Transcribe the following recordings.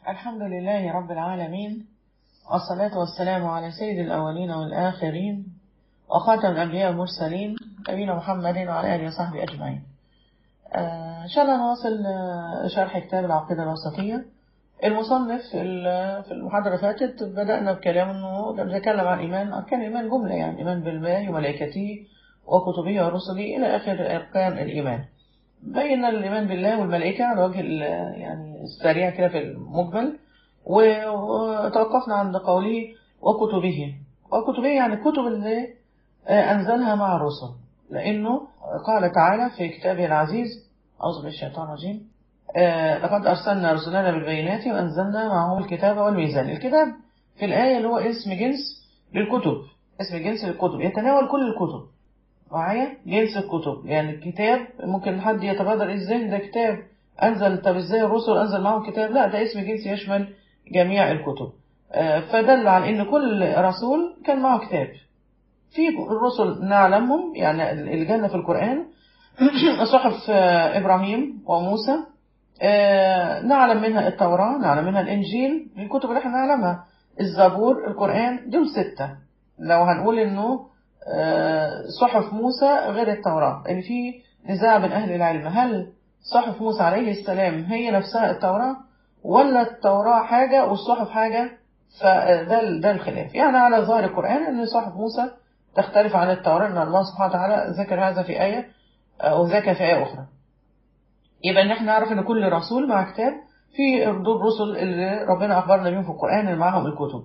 الحمد لله رب العالمين والصلاة والسلام على سيد الأولين والآخرين وخاتم الأنبياء والمرسلين نبينا محمد وعلى آله وصحبه أجمعين آه، إن شاء الله نواصل آه، شرح كتاب العقيدة الوسطية المصنف في ال- في المحاضرة اللي فاتت بدأنا بكلام أنه لما بيتكلم عن الإيمان كان الإيمان جملة يعني إيمان بالله وملائكته وكتبه ورسله إلى آخر أركان الإيمان بين الإيمان بالله والملائكة على وجه ال- يعني السريع كده في المجمل و- وتوقفنا عند قوله وكتبه وكتبه يعني الكتب اللي آه، أنزلها مع الرسل لأنه قال تعالى في كتابه العزيز أعوذ بالله الشيطان الرجيم آه، لقد أرسلنا رسلنا بالبينات وأنزلنا معهم الكتاب والميزان الكتاب في الآية اللي هو اسم جنس للكتب اسم جنس للكتب يتناول كل الكتب معايا جنس الكتب يعني الكتاب ممكن حد يتبادر الذهن ده كتاب أنزل طب إزاي الرسل أنزل معهم كتاب لا ده اسم جنس يشمل جميع الكتب آه، فدل على إن كل رسول كان معه كتاب في الرسل نعلمهم يعني اللي جانا في القرآن صحف آه، إبراهيم وموسى آه، نعلم منها التوراة نعلم منها الإنجيل الكتب اللي احنا نعلمها الزبور القرآن دول ستة لو هنقول إنه آه، صحف موسى غير التوراة لأن في نزاع بين أهل العلم هل صحف موسى عليه السلام هي نفسها التوراة ولا التوراة حاجة والصحف حاجة فده ده الخلاف يعني على ظاهر القرآن أن صحف موسى تختلف عن التوراة أن الله سبحانه وتعالى ذكر هذا في آية آه، وذكر في آية أخرى يبقى ان احنا نعرف ان كل رسول مع كتاب في دول رسل اللي ربنا اخبرنا بيهم في القران اللي معاهم الكتب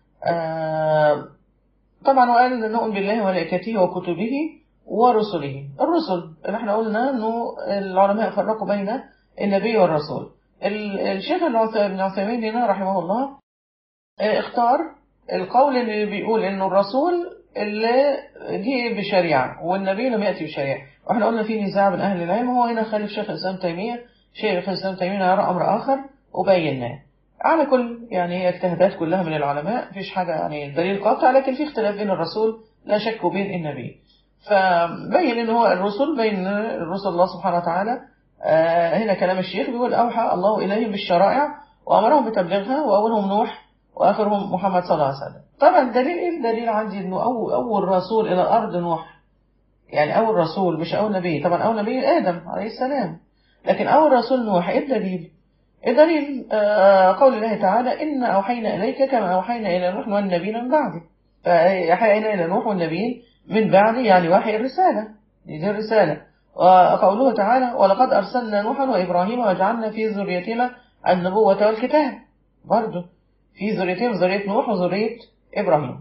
آه طبعا وقال ان نؤمن بالله وملائكته وكتبه ورسله الرسل اللي احنا قلنا انه العلماء فرقوا بين النبي والرسول ال- الشيخ العث- ابن عثيمين هنا رحمه الله آه، اختار القول اللي بيقول انه الرسول اللي جه بشريعه والنبي لم ياتي بشريعه واحنا قلنا في نزاع بين اهل العلم هو هنا خالف شيخ الاسلام تيميه شيخ الاسلام تيميه يرى امر اخر وبيناه على كل يعني هي اجتهادات كلها من العلماء مفيش حاجه يعني دليل قاطع لكن في اختلاف بين الرسول لا شك وبين النبي فبين ان هو الرسل بين الرسل الله سبحانه وتعالى آه هنا كلام الشيخ بيقول اوحى الله اليهم بالشرائع وامرهم بتبليغها واولهم نوح واخرهم محمد صلى الله عليه وسلم طبعا دليل ايه الدليل عندي انه اول اول رسول الى الارض نوح يعني أول رسول مش أول نبي طبعا أول نبي آدم عليه السلام لكن أول رسول نوح إيه الدليل؟ الدليل آه قول الله تعالى إن أوحينا إليك كما أوحينا إلى نوح والنبيين من بعده فأوحينا إلى نوح والنبيين من بعده يعني وحي الرسالة دي, دي الرسالة وقوله تعالى ولقد أرسلنا نوحا وإبراهيم وجعلنا في ذريتهما النبوة والكتاب برضه في ذريتهم ذرية نوح وذرية إبراهيم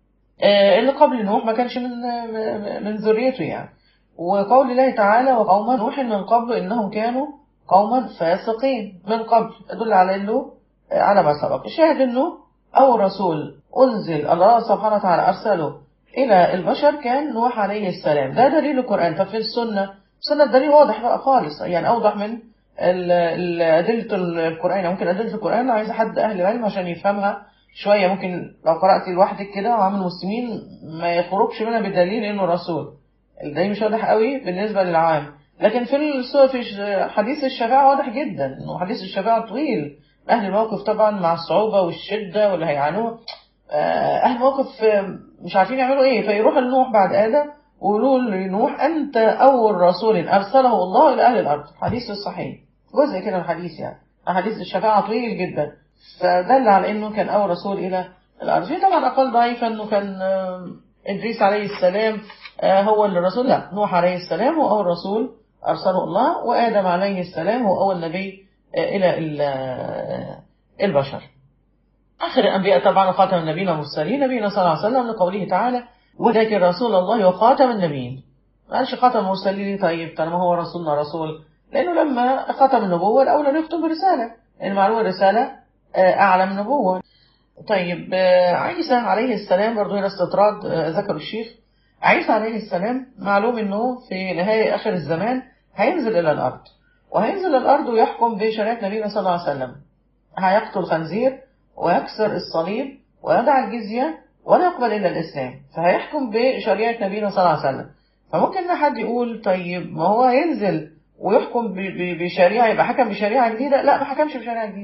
آه، اللي قبل نوح ما كانش من من- من ذريته يعني وقول الله تعالى وقوم نوح من قبل انهم كانوا قوما فاسقين من قبل يدل على انه آه، على ما سبق الشاهد انه اول رسول انزل الله سبحانه وتعالى ارسله الى البشر كان نوح عليه السلام ده دليل القران طب في السنه السنه الدليل واضح بقى خالص يعني اوضح من ال- ال- ادله القران ممكن ادله القران عايز حد اهل العلم عشان يفهمها شوية ممكن لو قرأت لوحدك كده وعامل مسلمين ما يخرجش منها بدليل انه رسول الدليل مش واضح قوي بالنسبة للعام لكن في السو- في ش- حديث الشفاعة واضح جدا انه حديث الشفاعة طويل اهل الموقف طبعا مع الصعوبة والشدة واللي هيعانوه آه، اهل الموقف آه، مش عارفين يعملوا ايه فيروح لنوح بعد ادم ويقولوا لنوح انت اول رسول ارسله الله الى اهل الارض حديث الصحيح جزء كده من الحديث يعني حديث الشفاعة طويل جدا فدل على انه كان اول رسول الى الارض في طبعا اقوال ضعيفه انه كان آه، ادريس عليه السلام آه، هو اللي الرسول لا نوح عليه السلام هو اول رسول ارسله الله وادم عليه السلام هو اول نبي آه، الى ال- آه، البشر اخر الانبياء طبعا خاتم النبيين والمرسلين نبينا صلى الله عليه وسلم لقوله تعالى وذاكر رسول الله وخاتم النبيين ما قالش خاتم المرسلين طيب طالما هو رسولنا رسول لانه لما ختم النبوه الاولى يختم برساله لان معلومه الرساله آه، اعلم نبوه طيب آه، عيسى عليه السلام برضه هنا استطراد آه، ذكر الشيخ عيسى عليه السلام معلوم انه في نهاية اخر الزمان هينزل الى الارض وهينزل الارض ويحكم بشريعة نبينا صلى الله عليه وسلم هيقتل خنزير ويكسر الصليب ويدع الجزية ولا يقبل الا الاسلام فهيحكم بشريعة نبينا صلى الله عليه وسلم فممكن ان حد يقول طيب ما هو هينزل ويحكم ب- ب- بشريعة يبقى حكم بشريعة جديدة لا ما حكمش بشريعة جديدة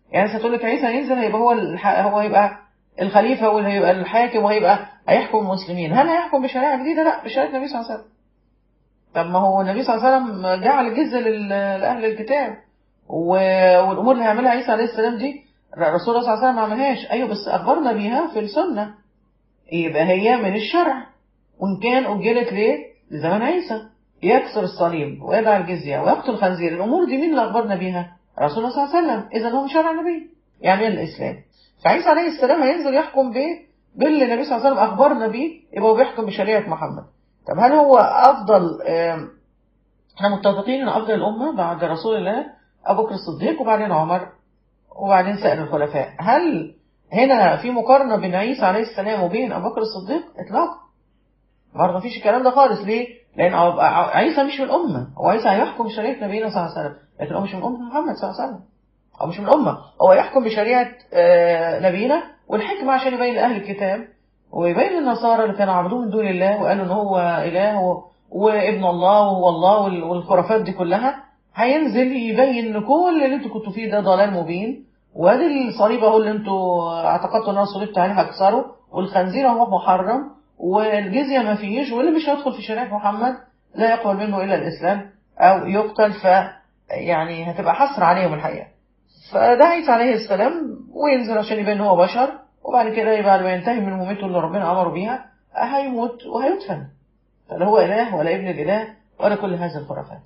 يعني ستقول لك عيسى هينزل هيبقى هو الح... هو هيبقى الخليفه وهيبقى الحاكم وهيبقى هيحكم المسلمين هل هيحكم بشريعه جديده لا بشريعه النبي صلى الله عليه وسلم طب ما هو النبي صلى الله عليه وسلم جعل الجزيه لل- لاهل الكتاب و... والامور اللي هيعملها عيسى عليه السلام دي الرسول صلى الله عليه وسلم ما عملهاش ايوه بس اخبرنا بيها في السنه يبقى هي من الشرع وان كان اجلت ليه لزمن عيسى يكسر الصليب ويدع الجزيه ويقتل الخنزير الامور دي مين اللي اخبرنا بيها رسول الله صلى الله عليه وسلم اذا هو من شرع النبي يعني من الاسلام فعيسى عليه السلام هينزل يحكم بايه باللي النبي صلى الله عليه وسلم اخبرنا بيه يبقى هو بيحكم بشريعه محمد طب هل هو افضل آم، احنا متفقين ان افضل الامه بعد رسول الله ابو بكر الصديق وبعدين عمر وبعدين سائر الخلفاء هل هنا في مقارنه بين عيسى عليه السلام وبين ابو بكر الصديق اطلاقا برضه مفيش الكلام ده خالص ليه؟ لان أب- ع- عيسى مش من الامه هو عيسى هيحكم بشريعه نبينا صلى الله عليه وسلم لكن هو مش من امه محمد صلى الله عليه وسلم هو مش من الامه هو يحكم بشريعه آه، نبينا والحكمه عشان يبين لاهل الكتاب ويبين للنصارى اللي كانوا عبدوه من دون الله وقالوا ان هو اله و- وابن الله وهو الله وال- والخرافات دي كلها هينزل يبين ان كل اللي انتوا كنتوا فيه ده ضلال مبين وادي الصليب اهو اللي انتوا اعتقدتوا ان انا صلبت عليه هكسره والخنزير اهو محرم والجزيه ما فيش واللي مش هيدخل في شريعه محمد لا يقبل منه الا الاسلام او يقتل ف يعني هتبقى حسر عليهم الحقيقه فده عيسى عليه السلام وينزل عشان يبين ان هو بشر وبعد كده يبقى لما ينتهي من مهمته اللي ربنا امره بيها هيموت وهيدفن فلا هو اله ولا ابن الاله ولا كل هذه الخرافات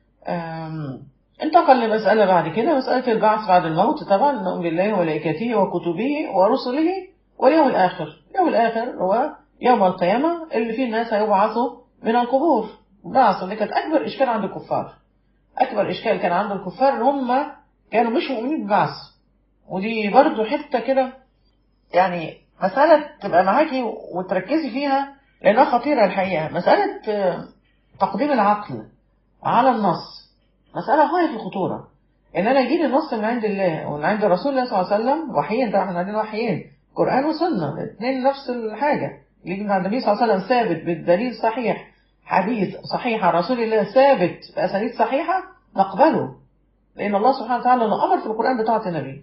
أم، انتقل لمسألة بعد كده مسألة البعث بعد الموت طبعا نؤمن بالله وملائكته وكتبه ورسله واليوم الآخر اليوم الآخر هو يوم القيامة اللي فيه الناس هيبعثوا من القبور بعث اللي كانت أكبر إشكال عند الكفار أكبر إشكال كان عند الكفار إن هم كانوا مش مؤمنين بالبعث ودي برضو حتة كده يعني مسألة تبقى معاكي وتركزي فيها لأنها خطيرة الحقيقة مسألة آه، تقديم العقل على النص مسألة غاية في الخطورة إن أنا يجيلي النص من عند الله ومن عند رسول الله صلى الله عليه وسلم وحيين طبعا احنا عندنا وحيين قرآن وسنة الاثنين نفس الحاجة يجي من عند النبي صلى الله عليه وسلم ثابت بالدليل صحيح حديث صحيح عن رسول الله ثابت بأسانيد صحيحة نقبله لأن الله سبحانه وتعالى اللي أمر في القرآن بطاعة النبي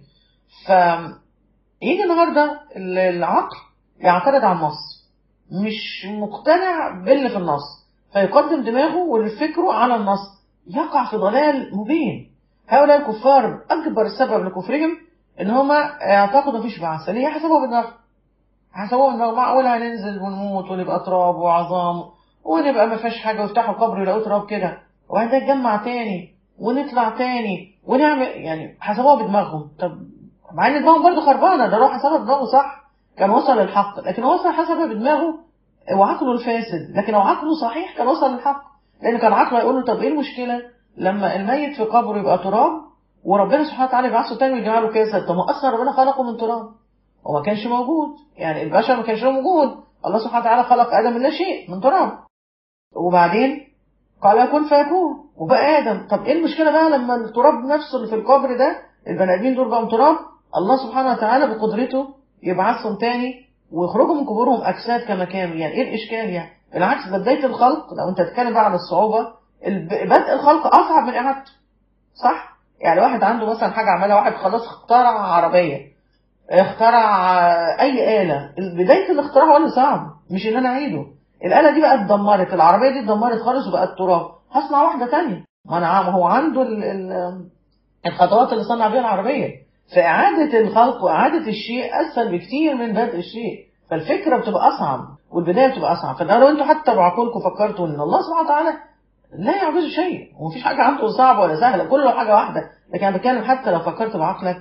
فيجي النهاردة العقل يعترض على النص مش مقتنع باللي في النص فيقدم دماغه والفكره على النص يقع في ضلال مبين هؤلاء الكفار أكبر سبب لكفرهم إن هما اعتقدوا مفيش بعث اللي هي حسبوها بالنار حسبوها بالنار معقول هننزل ونموت ونبقى تراب وعظام ونبقى ما فيهاش حاجة ويفتحوا القبر يلاقوا تراب كده وبعدين نتجمع تاني ونطلع تاني ونعمل يعني حسبوها بدماغهم طب مع ان دماغهم برضه خربانه ده لو حسبها بدماغه صح كان وصل للحق لكن هو وصل حسبها بدماغه وعقله الفاسد لكن لو عقله صحيح كان وصل للحق لان كان عقله يقول له طب ايه المشكله لما الميت في قبره يبقى تراب وربنا سبحانه وتعالى يبعثه تاني ويجمع له كاسد طب ما اصلا ربنا خلقه من تراب وما كانش موجود يعني البشر ما كانش موجود الله سبحانه وتعالى خلق ادم من لا شيء من تراب وبعدين قال يكون فيكون وبقى ادم طب ايه المشكله بقى لما التراب نفسه اللي في القبر ده البني ادمين دول بقوا تراب الله سبحانه وتعالى بقدرته يبعثهم تاني ويخرجوا من قبورهم اجساد كما كانوا يعني ايه الاشكال يعني بالعكس ده بدايه الخلق لو انت تتكلم بقى عن الصعوبه الب- بدء الخلق اصعب من اعادته صح يعني واحد عنده مثلا حاجه عملها واحد خلاص اخترع عربيه اخترع آه، اي آلة بداية الاختراع هو اللي صعب مش ان انا اعيده الآلة دي بقى اتدمرت العربية دي اتدمرت خالص وبقت تراب هصنع واحدة تانية ما انا عام- هو عنده ال ال الخطوات اللي صنع بيها العربية فإعادة الخلق وإعادة الشيء أسهل بكتير من بدء الشيء فالفكرة بتبقى أصعب والبداية بتبقى أصعب فده لو أنتوا حتى بعقولكم فكرتوا إن الله سبحانه وتعالى لا يعجزه شيء ومفيش حاجة عنده صعبة ولا سهلة كله حاجة واحدة لكن أنا بتكلم حتى لو فكرت بعقلك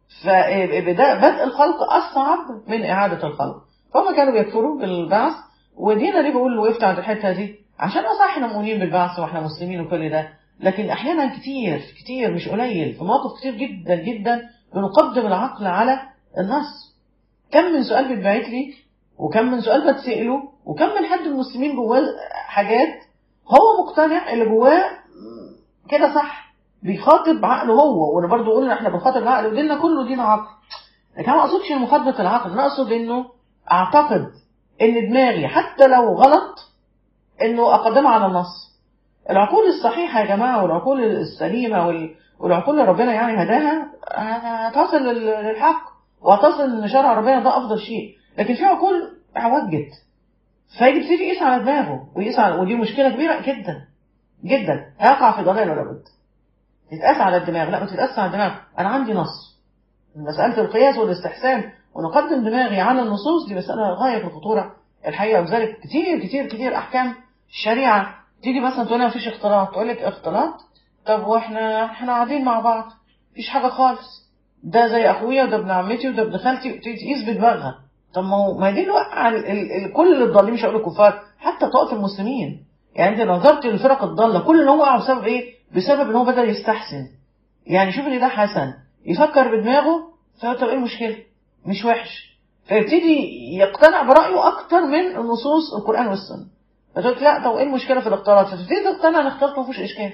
فبدء الخلق أصعب من إعادة الخلق فهم كانوا بيكفروا بالبعث ودينا ليه بقول وقفت عند الحتة دي عشان اه صح احنا مؤمنين بالبعث واحنا مسلمين وكل ده لكن احيانا كتير كتير مش قليل في مواقف كتير جدا جدا بنقدم العقل على النص كم من سؤال بيتبعت لي وكم من سؤال بتسأله وكم من حد من المسلمين جواه حاجات هو مقتنع اللي جواه كده صح بيخاطب عقله هو وانا برضو قلنا احنا بنخاطب العقل وديننا كله دين عقل لكن انا ما اقصدش مخاطبه العقل انا اقصد انه اعتقد ان دماغي حتى لو غلط انه اقدمها على النص العقول الصحيحة يا جماعة والعقول السليمة وال- والعقول اللي ربنا يعني هداها هتصل لل- للحق وهتصل ان شرع ربنا ده افضل شيء لكن في عقول عوجت فيجي يبتدي يقيس على دماغه ويقيس على ودي مشكلة كبيرة جدا جدا هيقع في ضلال ولا بد تتقاس على الدماغ لا ما تتقاس على الدماغ انا عندي نص مسألة القياس والاستحسان ونقدم دماغي على النصوص دي مسألة غاية في الخطورة الحقيقة وذلك كتير كتير كتير أحكام الشريعة تيجي مثلا تقول لها مفيش اختلاط تقول لك اختلاط طب واحنا احنا قاعدين مع بعض مفيش حاجة خالص ده زي أخويا وده ابن عمتي وده ابن خالتي تيجي تقيس بدماغها طب ما هو ما هي دي اللي وقع ال- ال- ال- كل الضالين مش هقول الكفار حتى طائفة المسلمين يعني انت نظرت للفرق الضالة كل اللي هو وقع بسبب ايه؟ بسبب ان هو بدأ يستحسن يعني شوف ان ده حسن يفكر بدماغه فطب ايه المشكلة؟ مش وحش فيبتدي يقتنع برأيه أكتر من النصوص القرآن والسنة فتقول لك لا طب ايه المشكلة في الاختلاط؟ فتبتدي تقتنع ان الاختلاط ما فيهوش إشكال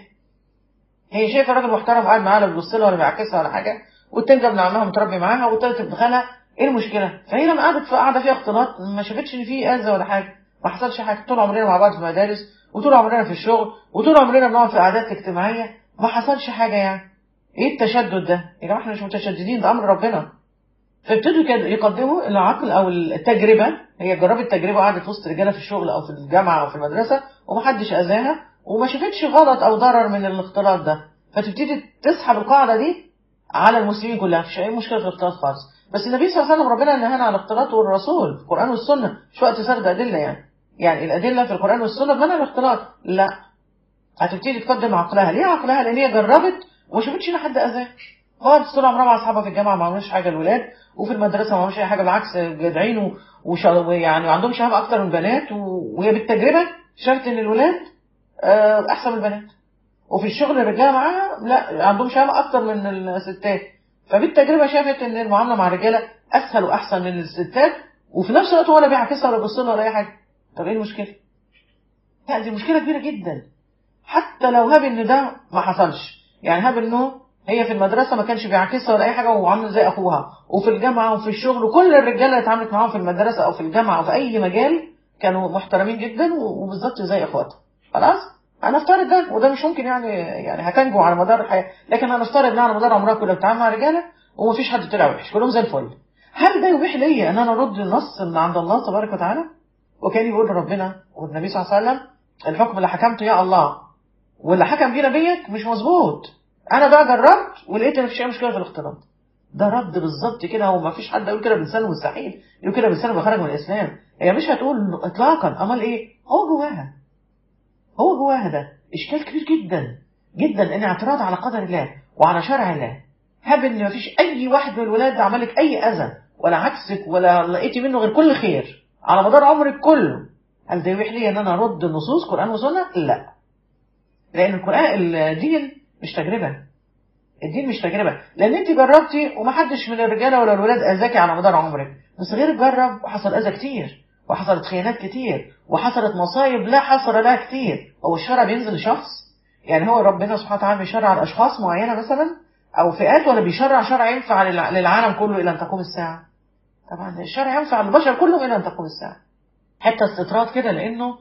هي شايفة راجل محترم قاعد معاها لا بيبص لها ولا بيعكسها ولا حاجة والتاني ابن عمها متربي معاها والتالت ابن خالها ايه المشكلة؟ فهي لما قعدت في قاعدة فيها اختلاط ما شافتش ان في أذى ولا حاجة ما حصلش حاجة طول عمرنا مع بعض في المدارس وطول عمرنا في الشغل وطول عمرنا بنقعد في قعدات اجتماعية ما حصلش حاجة يعني ايه التشدد ده؟ يا جماعة احنا مش متشددين ده أمر ربنا فابتدوا كده يقدموا العقل او التجربه هي جربت تجربه قعدت وسط رجاله في الشغل او في الجامعه او في المدرسه ومحدش اذاها وما شافتش غلط او ضرر من الاختلاط ده فتبتدي تسحب القاعده دي على المسلمين كلها مفيش اي مشكله في الاختلاط خالص بس النبي صلى الله عليه وسلم ربنا نهانا عن الاختلاط والرسول في القران والسنه مش وقت سرد ادله يعني يعني الادله في القران والسنه بمنع الاختلاط لا هتبتدي تقدم عقلها ليه عقلها لان هي جربت وما شافتش ان حد اذاها خالص طول عمرها مع اصحابها في الجامعه ما عملوش حاجه الولاد وفي المدرسه ما عملوش اي حاجه بالعكس جدعين و- وش- ويعني وعندهم شهامه اكتر من البنات و- وهي بالتجربه شافت ان الولاد آه، احسن من البنات وفي الشغل الرجاله معاها لا عندهم شهامه اكتر من الستات فبالتجربه شافت ان المعامله مع الرجاله اسهل واحسن من الستات وفي نفس الوقت ولا بيعكسها ولا بيبص لها ولا اي حاجه طب ايه المشكله؟ لا دي مشكله كبيره جدا حتى لو هاب ان ده ما حصلش يعني هاب انه هي في المدرسه ما كانش بيعكسها ولا اي حاجه وعامله زي اخوها وفي الجامعه وفي الشغل وكل الرجاله اللي اتعاملت معاهم في المدرسه او في الجامعه او في اي مجال كانوا محترمين جدا و- وبالظبط زي اخواتها خلاص هنفترض ده وده مش ممكن يعني يعني هتنجو على مدار الحياه لكن هنفترض ان على مدار عمرها كلها بتتعامل مع رجاله ومفيش حد طلع وحش كلهم زي الفل هل ده يبيح لي ان انا ارد النص من عند الله تبارك وتعالى وكان يقول ربنا والنبي صلى الله عليه وسلم الحكم اللي حكمته يا الله واللي حكم بيه نبيك مش مظبوط انا بقى جربت ولقيت ان مفيش اي مشكله في الاختلاط ده رد بالظبط كده هو ما فيش حد يقول كده بلسانه مستحيل يقول كده بلسانه بخرج من الاسلام هي مش هتقول اطلاقا امال ايه هو جواها هو جواها ده اشكال كبير جدا جدا ان اعتراض على قدر الله وعلى شرع الله هب ان مفيش اي واحد من الولاد عمل لك اي اذى ولا عكسك ولا لقيتي منه غير كل خير على مدار عمرك كله هل ده يبيح لي ان انا ارد النصوص قران وسنه لا لان القران الدين مش تجربه الدين مش تجربه لان انت جربتي ومحدش من الرجاله ولا الولاد اذاكي على مدار عمرك بس غيرك جرب وحصل اذى كتير وحصلت خيانات كتير وحصلت مصايب لا حصر لها كتير هو الشرع بينزل لشخص يعني هو ربنا سبحانه وتعالى بيشرع على اشخاص معينه مثلا او فئات ولا بيشرع شرع ينفع للع- للعالم كله الى ان تقوم الساعه طبعا الشرع ينفع للبشر كلهم الى ان تقوم الساعه حتى استطراد كده لانه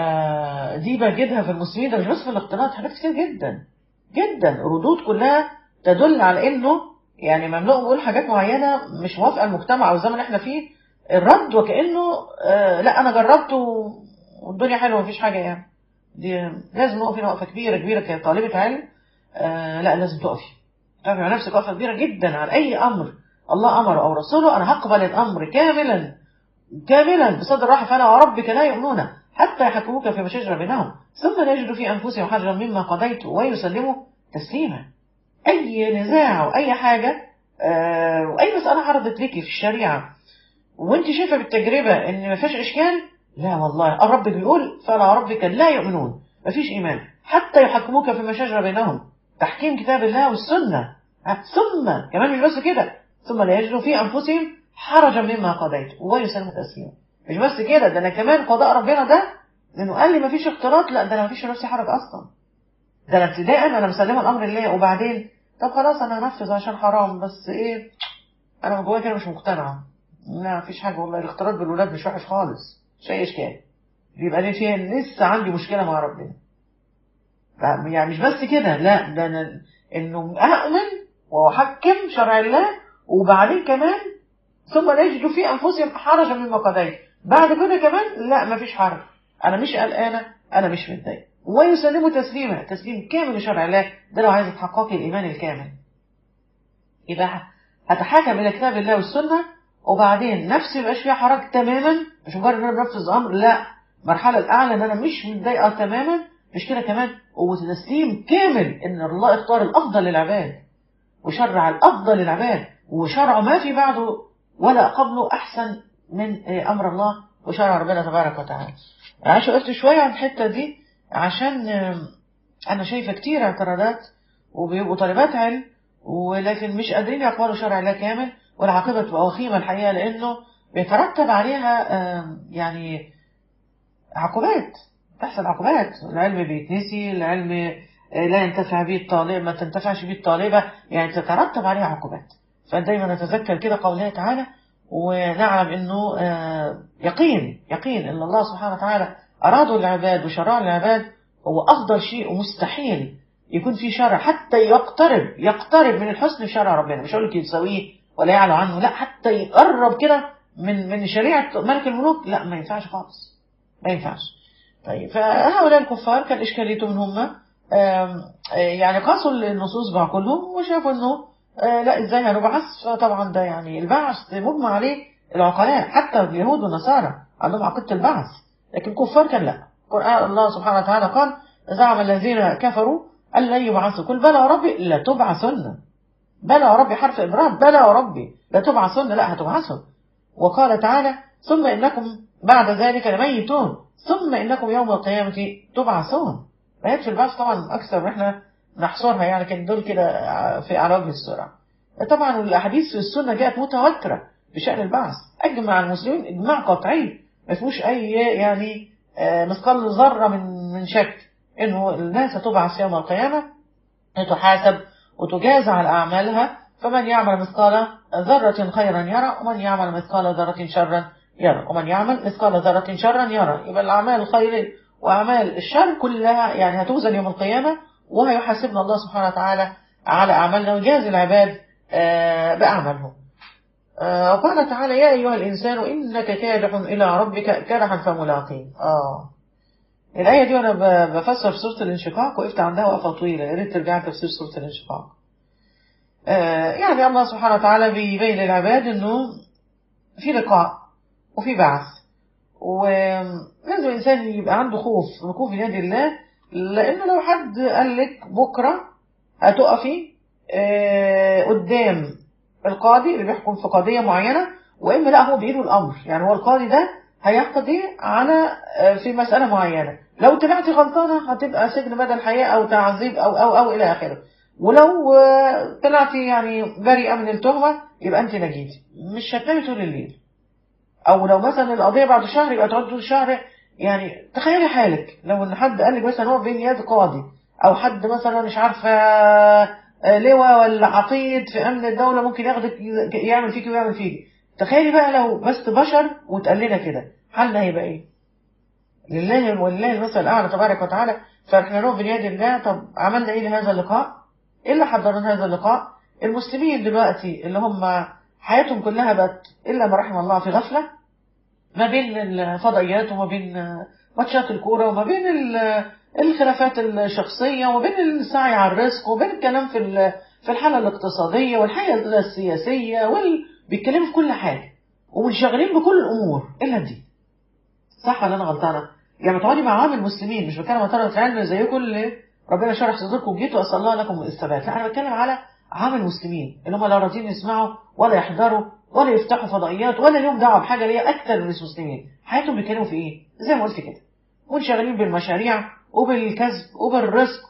آه دي بجدها في المسلمين ده مش بس في الاختلاط حاجات كتير جدا جدا ردود كلها تدل على انه يعني مملوء بيقول حاجات معينه مش موافقه المجتمع او الزمن اللي احنا فيه الرد وكانه آه لا انا جربت و- والدنيا حلوه مفيش حاجه يعني دي لازم نقف هنا وقفه كبيره كبيره كطالبه علم آه لا لازم تقفي تقفي على نفسك وقفه كبيره جدا على اي امر الله امره او رسوله انا هقبل الامر كاملا كاملا بصدر رحب فانا وربك لا يؤمنون حتى يحكموك فيما شجر بينهم ثم لا يجدوا في انفسهم حرجا مما قضيت ويسلموا تسليما اي نزاع او اي حاجه آه، واي مساله عرضت لك في الشريعه وانت شايفه بالتجربه ان ما فيهاش اشكال لا والله الرب بيقول فلا ربك لا يؤمنون ما فيش ايمان حتى يحكموك فيما شجر بينهم تحكيم كتاب الله والسنه ها، ثم كمان مش بس كده ثم لا يجدوا في انفسهم حرجا مما قضيت ويسلموا تسليما مش بس كده ده انا كمان قضاء ربنا ده لانه قال لي ما فيش اختلاط لا ده انا ما فيش في نفسي حرج اصلا ده انا ابتداء انا مسلمه الامر لله وبعدين طب خلاص انا هنفذ عشان حرام بس ايه انا من جوايا كده مش مقتنعه لا مفيش حاجه والله الاختلاط بالولاد مش وحش خالص مش اي اشكال بيبقى لي فيها لسه عندي مشكله مع ربنا يعني مش بس كده لا ده أنا إنه أؤمن وأحكم شرع الله وبعدين كمان ثم لا يجدوا في أنفسهم حرجا مما قضيت بعد كده كمان لا مفيش حرج أنا مش قلقانة أنا مش متضايق ويسلموا تسليما تسليم كامل لشرع الله ده لو عايز تحققي الإيمان الكامل يبقى هتحاكم إلى كتاب الله والسنة وبعدين نفسي مبقاش فيها حرج تماما مش مجرد ان انا بنفذ امر لا المرحله الاعلى ان انا مش متضايقه تماما مش كده كمان وتسليم كامل ان الله اختار الافضل للعباد وشرع الافضل للعباد وشرع ما في بعده ولا قبله احسن من امر الله وشرع ربنا تبارك وتعالى عشان قلت شويه عن الحته دي عشان انا شايفه كتير اعتراضات وبيبقوا طالبات علم ولكن مش قادرين يقبلوا شرع الله كامل والعاقبة تبقى وخيمة الحقيقة لأنه بيترتب عليها يعني عقوبات تحصل عقوبات العلم بيتنسي العلم لا ينتفع به الطالب ما تنتفعش به الطالبة يعني تترتب عليها عقوبات فدايما نتذكر كده قوله تعالى ونعلم انه يقين يقين ان الله سبحانه وتعالى ارادوا العباد وشرع العباد هو افضل شيء ومستحيل يكون في شرع حتى يقترب يقترب من الحسن في شرع ربنا مش هقول لك يساويه ولا يعلو عنه لا حتى يقرب كده من من شريعة ملك الملوك لا ما ينفعش خالص ما ينفعش طيب فهؤلاء الكفار كان إشكاليتهم هم يعني قاسوا النصوص بعقولهم وشافوا انه لا ازاي هنبعث فطبعا ده يعني البعث مجمع عليه العقلاء حتى اليهود والنصارى عندهم عقيدة البعث لكن الكفار كان لا القرآن الله سبحانه وتعالى قال زعم الذين كفروا أن لن يبعثوا قل بلى وربي لتبعثن بلى وربي حرف إبرام بلى وربي لا تبعثن لا هتبعثن وقال تعالى ثم إنكم بعد ذلك لميتون ثم إنكم يوم القيامة تبعثون آيات في البعث طبعا أكثر احنا نحصرها يعني كان دول كده في على وجه السرعة طبعا الأحاديث في السنة جاءت متواترة بشأن البعث أجمع المسلمين إجماع قطعي ما فيهوش أي يعني مثقال ذرة من من شك إنه الناس هتبعث يوم القيامة تحاسب وتجازى على أعمالها فمن يعمل مثقال ذرة خيرا يرى ومن يعمل مثقال ذرة شرا يرى ومن يعمل مثقال ذرة شرا يرى يبقى الأعمال الخير وأعمال الشر كلها يعني هتوزن يوم القيامة وهيحاسبنا الله سبحانه وتعالى على أعمالنا ويجازي العباد بأعمالهم وقال تعالى يا أيها الإنسان إنك كادح إلى ربك كادحا فملاقيه آه الآية دي وأنا بفسر سورة الانشقاق وقفت عندها وقفة طويلة يا ريت ترجع تفسير سورة الانشقاق. آه يعني الله سبحانه وتعالى بيبين للعباد إنه في لقاء وفي بعث ولازم الإنسان يبقى عنده خوف من خوف يد الله لأنه لو حد قال لك بكرة هتقفي آه قدام القاضي اللي بيحكم في قضية معينة وإما لا هو بإيده الأمر يعني هو القاضي ده هيقضي على في مسألة معينة لو طلعتي غلطانة هتبقى سجن مدى الحياة أو تعذيب أو أو أو إلى آخره ولو طلعتي يعني بريئة من التهمة يبقى أنت نجيتي مش هتنامي طول الليل أو لو مثلا القضية بعد شهر يبقى تقعد طول شهر يعني تخيلي حالك لو إن حد قال لك مثلا هو بين يد قاضي أو حد مثلا مش عارفة لواء ولا عقيد في أمن الدولة ممكن ياخدك يعمل فيك ويعمل فيك تخيلي بقى لو بس بشر وتقال لنا كده حالنا هيبقى ايه لله ولله المثل الاعلى تبارك وتعالى فاحنا نروح بيد الله طب عملنا ايه لهذا اللقاء ايه اللي حضرنا هذا اللقاء المسلمين دلوقتي اللي هم حياتهم كلها بقت الا ما رحم الله في غفله ما بين الفضائيات وما بين ماتشات الكوره وما بين الخلافات الشخصيه وما بين السعي على الرزق وبين الكلام في في الحاله الاقتصاديه والحاله السياسيه وال بيتكلموا في كل حاجة ومنشغلين بكل الأمور إلا دي صح ولا أنا غلطانة؟ يعني تقعدي مع عام المسلمين مش بتكلم عن طلبة علم زيكم اللي ربنا شرح صدوركم وجيتوا أسأل الله لكم الثبات لا أنا بتكلم على عام المسلمين اللي هم لا راضيين يسمعوا ولا يحضروا ولا يفتحوا فضائيات ولا لهم دعوة بحاجة ليها أكتر من المسلمين حياتهم بيتكلموا في إيه؟ زي ما قلت كده منشغلين بالمشاريع وبالكسب وبالرزق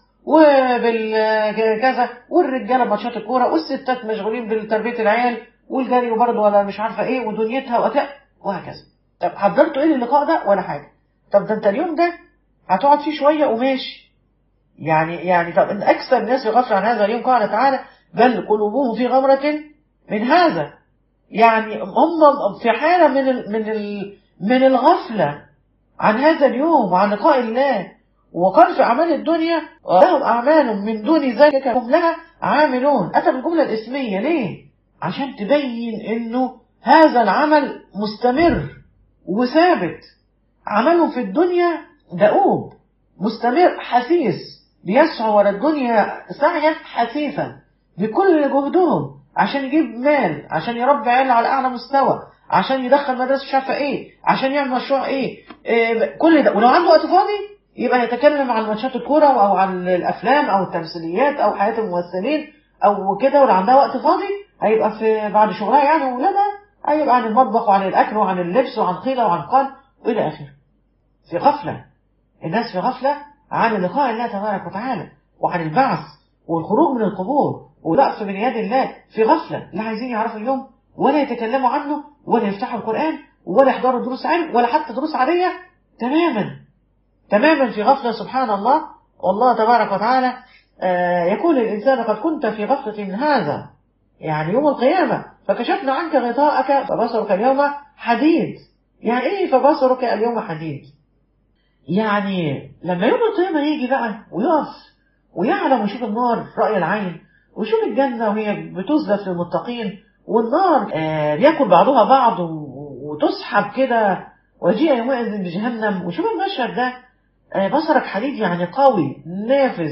وبالكذا والرجاله بماتشات الكوره والستات مشغولين بتربيه العيال والجري برضه ولا مش عارفه ايه ودنيتها وأتاء وهكذا طب حضرتوا ايه للقاء ده ولا حاجه طب ده انت اليوم ده هتقعد فيه شويه وماشي يعني يعني طب ان اكثر الناس يغفل عن هذا اليوم قال تعالى بل قلوبهم في غمرة من هذا يعني هم في حالة من ال من ال من الغفلة عن هذا اليوم وعن لقاء الله وقال في أعمال الدنيا لهم أعمال من دون ذلك هم لها عاملون أتى بالجملة الاسمية ليه؟ عشان تبين إنه هذا العمل مستمر وثابت عملهم في الدنيا دؤوب مستمر حثيث بيسعوا ورا الدنيا سعيا حثيثا بكل جهدهم عشان يجيب مال عشان يربي عيال على اعلى مستوى عشان يدخل مدرسه مش عارفه ايه عشان يعمل مشروع ايه, إيه كل ده ولو عنده وقت فاضي يبقى يتكلم عن ماتشات الكوره او عن الافلام او التمثيليات او حياه الممثلين او كده ولو عندها وقت فاضي هيبقى في بعد شغلها يعني وولادها هيبقى عن المطبخ وعن الاكل وعن اللبس وعن قيله وعن قال والى اخره في غفله الناس في غفله عن لقاء الله تبارك وتعالى وعن البعث والخروج من القبور والوقف من يد الله في غفله لا عايزين يعرفوا اليوم ولا يتكلموا عنه ولا يفتحوا القرآن ولا يحضروا دروس علم ولا حتى دروس عادية تماما تماما في غفلة سبحان الله والله تبارك وتعالى آه يقول الإنسان قد كنت في غفلة من هذا يعني يوم القيامة فكشفنا عنك غطاءك فبصرك اليوم حديد يعني ايه فبصرك اليوم حديد يعني لما يوم القيامة يجي بقى ويقف ويعلم ويشوف النار رأي العين ويشوف الجنة وهي بتزلف للمتقين والنار آه بياكل بعضها بعض وتسحب كده وجيء يومئذ بجهنم وشوف المشهد ده آه بصرك حديد يعني قوي نافذ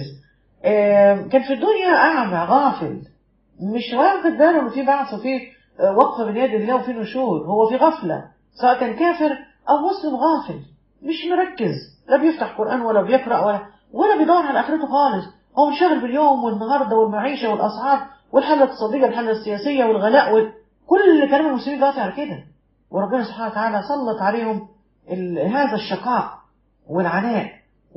آه كان في الدنيا أعمى غافل مش واخد باله إن في بعث وفي وقفة من يد الله وفي نشور هو في غفلة سواء كان كافر أو مسلم غافل مش مركز لا بيفتح قرآن ولا بيقرأ ولا ولا بيدور على آخرته خالص هو منشغل باليوم والنهارده والمعيشة والأسعار والحالة الاقتصادية والحالة السياسية والغلاء وكل كلام المسلمين دلوقتي على كده وربنا سبحانه وتعالى سلط عليهم هذا الشقاء والعناء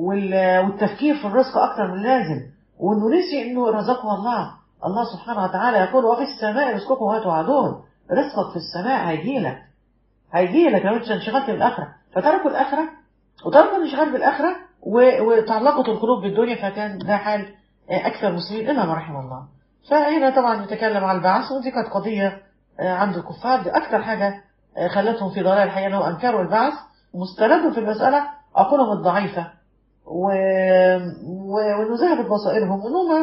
والتفكير في الرزق أكثر من اللازم وإنه نسي إنه رزقه الله الله سبحانه وتعالى يقول وفي السماء رزقكم وما توعدون رزقك في السماء هيجيلك هيجيلك لو انت انشغلت بالآخرة فتركوا الآخرة وتركوا الانشغال بالآخرة وتعلقت القلوب بالدنيا فكان ده حال أكثر المسلمين إلا ما رحم الله فهنا طبعا نتكلم على البعث ودي كانت قضية عند الكفار دي أكثر حاجة خلتهم في ضلال الحقيقة أنهم أنكروا البعث مستندهم في المسألة عقولهم الضعيفة و... و... وإنه ذهبت بصائرهم وإنهم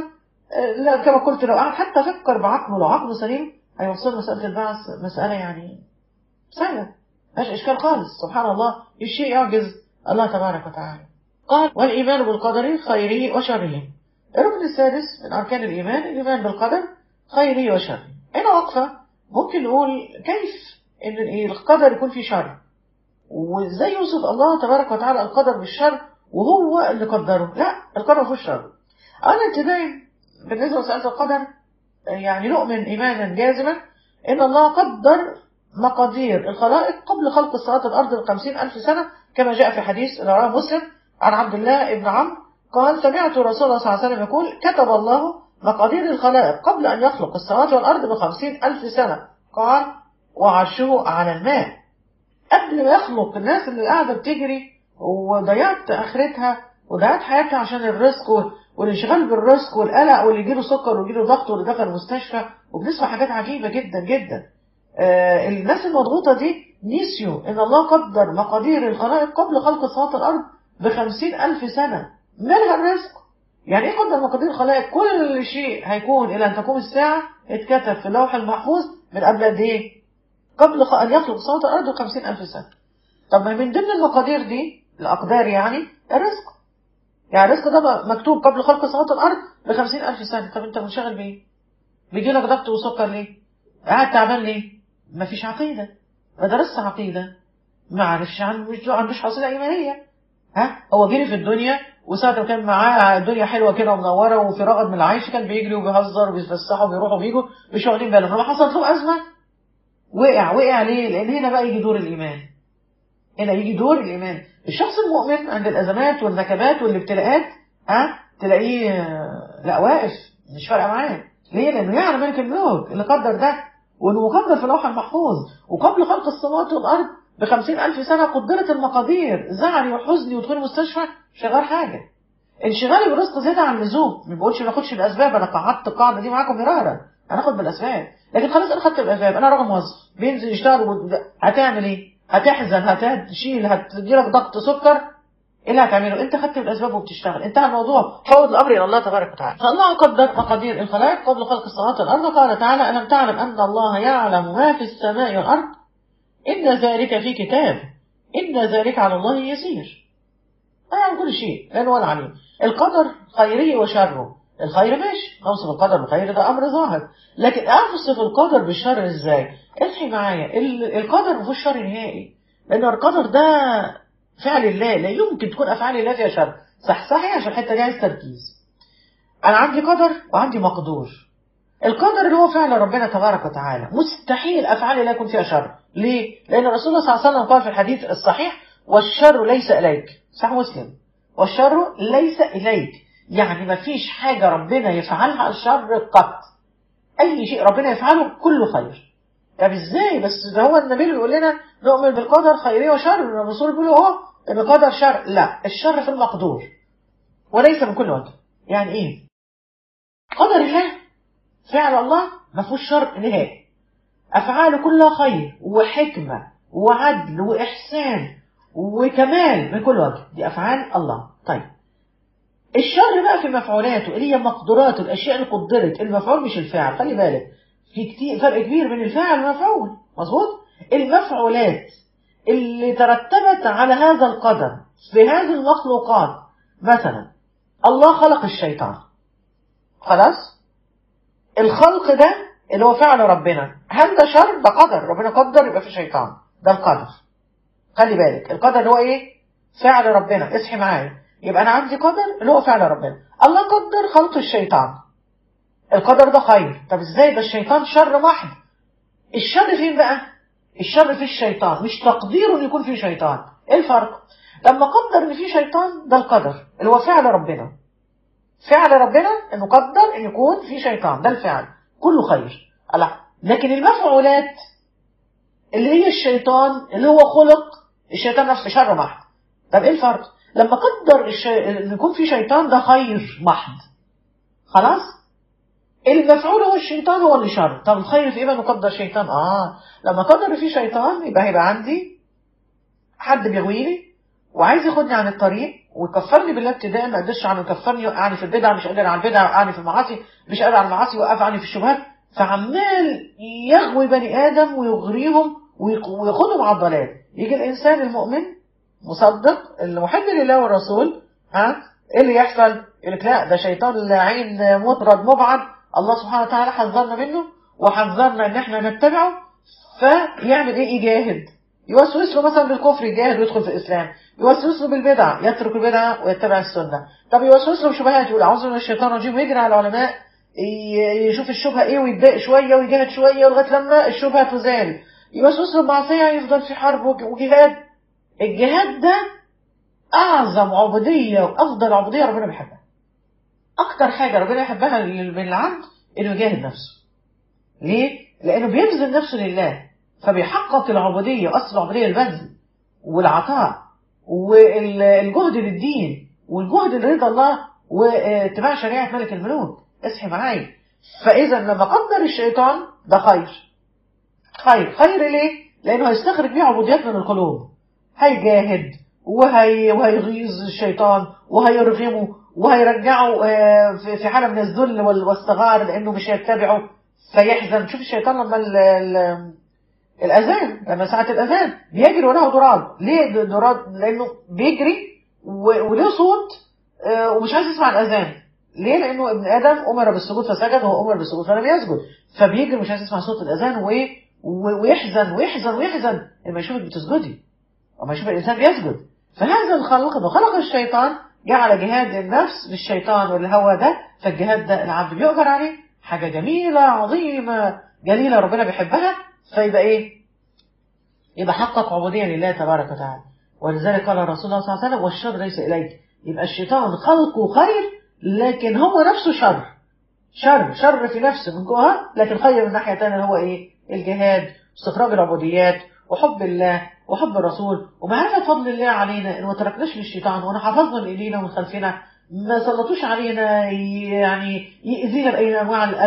لا كما قلت لو قعد حتى فكر بعقله لو عقله سليم هيوصل مسألة البعث مسألة يعني سهلة مش إشكال خالص سبحان الله الشيء يعجز الله تبارك وتعالى قال والإيمان بالقدر خيره وشره الركن السادس من أركان الإيمان الإيمان بالقدر خيره وشره هنا وقفة ممكن نقول كيف إن القدر يكون فيه شر وإزاي يوصف الله تبارك وتعالى القدر بالشر وهو اللي قدره لا القدر فيه شر أنا ابتدائي بالنسبة لمسألة القدر يعني نؤمن إيمانا جازما إن الله قدر مقادير الخلائق قبل خلق السماوات والأرض بخمسين ألف سنة كما جاء في حديث رواه مسلم عن عبد الله بن عمرو قال سمعت رسول الله صلى الله عليه وسلم يقول كتب الله مقادير الخلائق قبل أن يخلق السماوات والأرض بخمسين ألف سنة قال وعرشه على الماء قبل ما يخلق الناس اللي قاعدة بتجري وضيعت آخرتها وضيعت حياتها عشان الرزق والانشغال بالرزق والقلق واللي يجيله سكر ويجيله ضغط واللي دخل المستشفى وبنسمع حاجات عجيبة جدا جدا آه الناس المضغوطة دي نسيوا ان الله قدر مقادير الخلائق قبل خلق السماوات والأرض بخمسين ألف سنة منها الرزق يعني ايه قدر مقادير الخلائق كل شيء هيكون الى ان تقوم الساعة اتكتب في اللوح المحفوظ من قبل قد ايه قبل ان يخلق السماوات والارض بخمسين الف سنة طب ما من ضمن المقادير دي الاقدار يعني الرزق يعني الرزق ده مكتوب قبل خلق السماوات والارض بخمسين الف سنة طب انت منشغل بايه بيجي لك ضغط وسكر ليه قاعد تعبان ليه مفيش عقيدة ما درست عقيدة ما عرفش عن مش عندوش حصيلة ايمانية ها هو جري في الدنيا وساعة ما كان معاه الدنيا حلوة كده ومنورة وفي رغد من العيش كان بيجري وبيهزر وبيتفسحوا وبيروحوا وبيجوا مش واخدين بالهم لما حصلت له أزمة وقع وقع ليه؟ لأن هنا بقى يجي دور الإيمان هنا يجي دور الإيمان الشخص المؤمن عند الأزمات والنكبات والابتلاءات ها تلاقيه لا واقف مش فارقة معاه ليه؟ لأنه يعلم ملك الملوك اللي قدر ده وإنه مقدر في اللوح المحفوظ وقبل خلق السماوات والأرض بخمسين ألف سنة قدرت المقادير زعلي وحزني ودخول المستشفى شغال حاجة انشغالي بالرزق زيادة عن اللزوم ما بقولش ما اخدش بالأسباب أنا قعدت القاعدة دي معاكم مرارا هناخد بالأسباب لكن خلاص أنا خدت بالأسباب أنا راجل موظف بينزل يشتغل و... هتعمل إيه؟ هتحزن هتشيل هتجيلك ضغط سكر ايه اللي هتعمله انت خدت بالاسباب وبتشتغل انتهى الموضوع فوض الامر الى الله تبارك وتعالى فالله قدر مقادير الخلائق قبل خلق السماوات والارض قال تعالى الم تعلم ان الله يعلم ما في السماء والارض ان ذلك في كتاب ان ذلك على الله يسير يعلم كل شيء لانه هو العليم القدر خيره وشره الخير ماشي اوصف القدر بالخير ده امر ظاهر لكن اوصف القدر بالشر ازاي اصحي معايا ال- القدر ما فيهوش شر نهائي لان القدر ده فعل الله لا يمكن تكون افعال الله فيها شر صحصحي عشان الحته دي عايز تركيز انا عندي قدر وعندي مقدور القدر اللي هو فعل ربنا تبارك وتعالى مستحيل افعال الله يكون فيها شر ليه لان الرسول صلى الله عليه وسلم قال في الحديث الصحيح والشر ليس اليك صح مسلم والشر ليس اليك يعني ما فيش حاجه ربنا يفعلها الشر قط اي شيء ربنا يفعله كله خير طب ازاي بس ده هو النبي بيقول لنا نؤمن بالقدر خيري وشر الرسول بيقول اهو ان القدر شر لا الشر في المقدور وليس من كل وجه يعني ايه قدر الله فعل الله ما فيهوش شر نهائي افعاله كلها خير وحكمه وعدل واحسان وكمال من كل وجه دي افعال الله طيب الشر بقى في مفعولاته اللي هي مقدوراته الاشياء اللي قدرت المفعول مش الفاعل خلي بالك في كتير فرق كبير بين الفاعل والمفعول مظبوط المفعولات اللي ترتبت على هذا القدر في هذه المخلوقات مثلا الله خلق الشيطان خلاص الخلق ده اللي هو فعل ربنا هل ده شر ده قدر ربنا قدر يبقى في شيطان ده القدر خلي بالك القدر اللي هو ايه فعل ربنا اصحي معايا يبقى انا عندي قدر اللي هو فعل ربنا الله قدر خلق الشيطان القدر ده خير طب ازاي ده الشيطان شر محض الشر فين بقى الشر في الشيطان مش تقديره ان يكون في شيطان ايه الفرق لما قدر ان في شيطان ده القدر اللي هو فعل ربنا فعل ربنا انه قدر ان يكون في شيطان ده الفعل كله خير الله لكن المفعولات اللي هي الشيطان اللي هو خلق الشيطان نفسه شر محض طب ايه الفرق لما قدر الشي... ان يكون في شيطان ده خير محض خلاص المفعول هو الشيطان هو اللي شر طب الخير في ايه بقى نقدر شيطان اه لما قدر في شيطان يبقى هيبقى عندي حد بيغويني وعايز ياخدني عن الطريق ويكفرني بالله ابتداء ما قدرش عنه يكفرني يوقعني في البدع مش قادر على البدع يوقعني في المعاصي مش قادر على المعاصي يوقفني في الشبهات فعمال يغوي بني ادم ويغريهم ويق- وياخدهم على الضلال يجي الانسان المؤمن مصدق المحب لله والرسول ها ايه اللي يحصل؟ يقول لك لا ده شيطان لعين مطرد مبعد الله سبحانه وتعالى حذرنا منه وحذرنا ان احنا نتبعه فيعمل ايه يجاهد يوسوس له مثلا بالكفر يجاهد ويدخل في الاسلام يوسوس له بالبدع يترك البدع ويتبع السنه طب يوسوس له بشبهات يقول اعوذ من الشيطان الرجيم ويجري على العلماء ي- يشوف الشبهه ايه ويتضايق شويه ويجاهد شويه لغايه لما الشبهه تزال يوسوس له بمعصيه يفضل في حرب وج- وجهاد الجهاد ده اعظم عبوديه وافضل عبوديه ربنا بيحبها اكتر حاجه ربنا يحبها لل- من العبد انه يجاهد نفسه ليه لانه بيبذل نفسه لله فبيحقق العبوديه واصل العبوديه البذل والعطاء والجهد للدين والجهد لرضا الله واتباع شريعه ملك الملوك اصحي معايا فاذا لما قدر الشيطان ده خير خير خير ليه لانه هيستخرج بيه عبوديات من القلوب هيجاهد وهي وهيغيظ الشيطان وهيرغمه وهيرجعه آه، في في حاله من الذل وال- والصغار لانه مش هيتبعه فيحزن شوف الشيطان لما ال- ال- الاذان لما ساعه الاذان بيجري وراه ضراب ليه د- ضراب لانه بيجري و- وليه صوت آه، ومش عايز يسمع الاذان ليه لانه ابن ادم امر بالسجود فسجد وهو امر بالسجود فلم يسجد فبيجري مش عايز يسمع صوت الاذان وايه و- ويحزن ويحزن ويحزن لما يشوفك بتسجدي وما يشوف الإنسان بيسجد فهذا الخلق ده خلق الشيطان جعل جهاد النفس للشيطان والهوى ده فالجهاد ده العبد بيؤجر عليه حاجة جميلة عظيمة جليلة ربنا بيحبها فيبقى إيه؟ يبقى حقق عبودية لله تبارك وتعالى ولذلك قال الرسول صلى الله عليه وسلم والشر ليس إليك يبقى الشيطان خلقه خير لكن هو نفسه شر شر شر في نفسه من جوه لكن خير من ناحية تانية هو إيه؟ الجهاد واستخراج العبوديات وحب الله وحب الرسول ومعرفة فضل الله علينا إن ما تركناش للشيطان وإن حفظنا من إيدينا ومن خلفنا ما سلطوش علينا يعني يأذينا بأي أنواع الأذى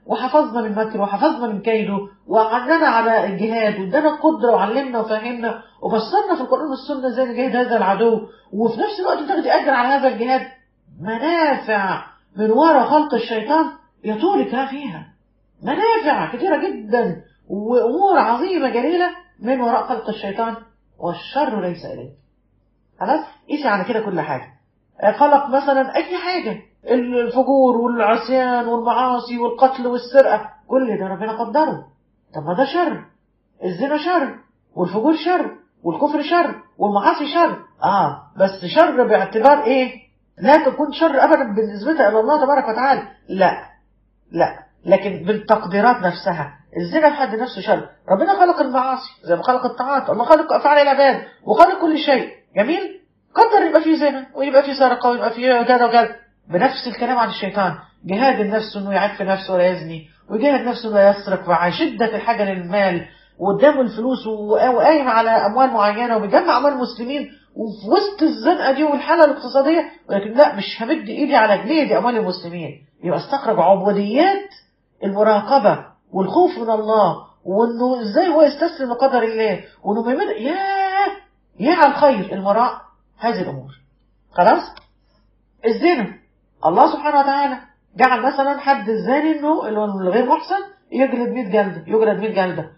وحفظنا من مكره وحفظنا من كيده وعننا على الجهاد وادانا القدره وعلمنا وفهمنا وبصرنا في القران والسنه ازاي نجاهد هذا العدو وفي نفس الوقت تاخدي اجر على هذا الجهاد منافع من وراء خلق الشيطان يطولك ها فيها منافع كثيره جدا وامور عظيمه جليله من وراء خلق الشيطان والشر ليس اليك خلاص قيسي على كده كل حاجه خلق مثلا اي حاجه الفجور والعصيان والمعاصي والقتل والسرقه كل ده ربنا قدره طب ما ده شر الزنا شر والفجور شر والكفر شر والمعاصي شر اه بس شر باعتبار ايه لا تكون شر ابدا بالنسبه الى الله تبارك وتعالى لا لا لكن بالتقديرات نفسها الزنا في حد نفسه شر ربنا خلق المعاصي زي ما خلق الطاعات الله خلق افعال العباد وخلق كل شيء جميل قدر يبقى فيه زنا ويبقى فيه سرقه ويبقى فيه كذا وكذا بنفس الكلام عن الشيطان جهاد النفس انه يعف نفسه ولا يزني ويجاهد نفسه انه يسرق مع شده الحاجه للمال وقدامه الفلوس وقايم على اموال معينه وبيجمع اموال المسلمين وفي وسط الزنقه دي والحاله الاقتصاديه ولكن لا مش همد ايدي على جنيه دي اموال المسلمين يبقى استخرج عبوديات المراقبه والخوف من الله وانه ازاي هو يستسلم لقدر الله وانه ما يمد ياه يا على الخير المراء هذه الامور خلاص الزنا الله سبحانه وتعالى جعل مثلا حد الزاني انه الغير محسن يجلد 100 جلده يجلد 100 جلده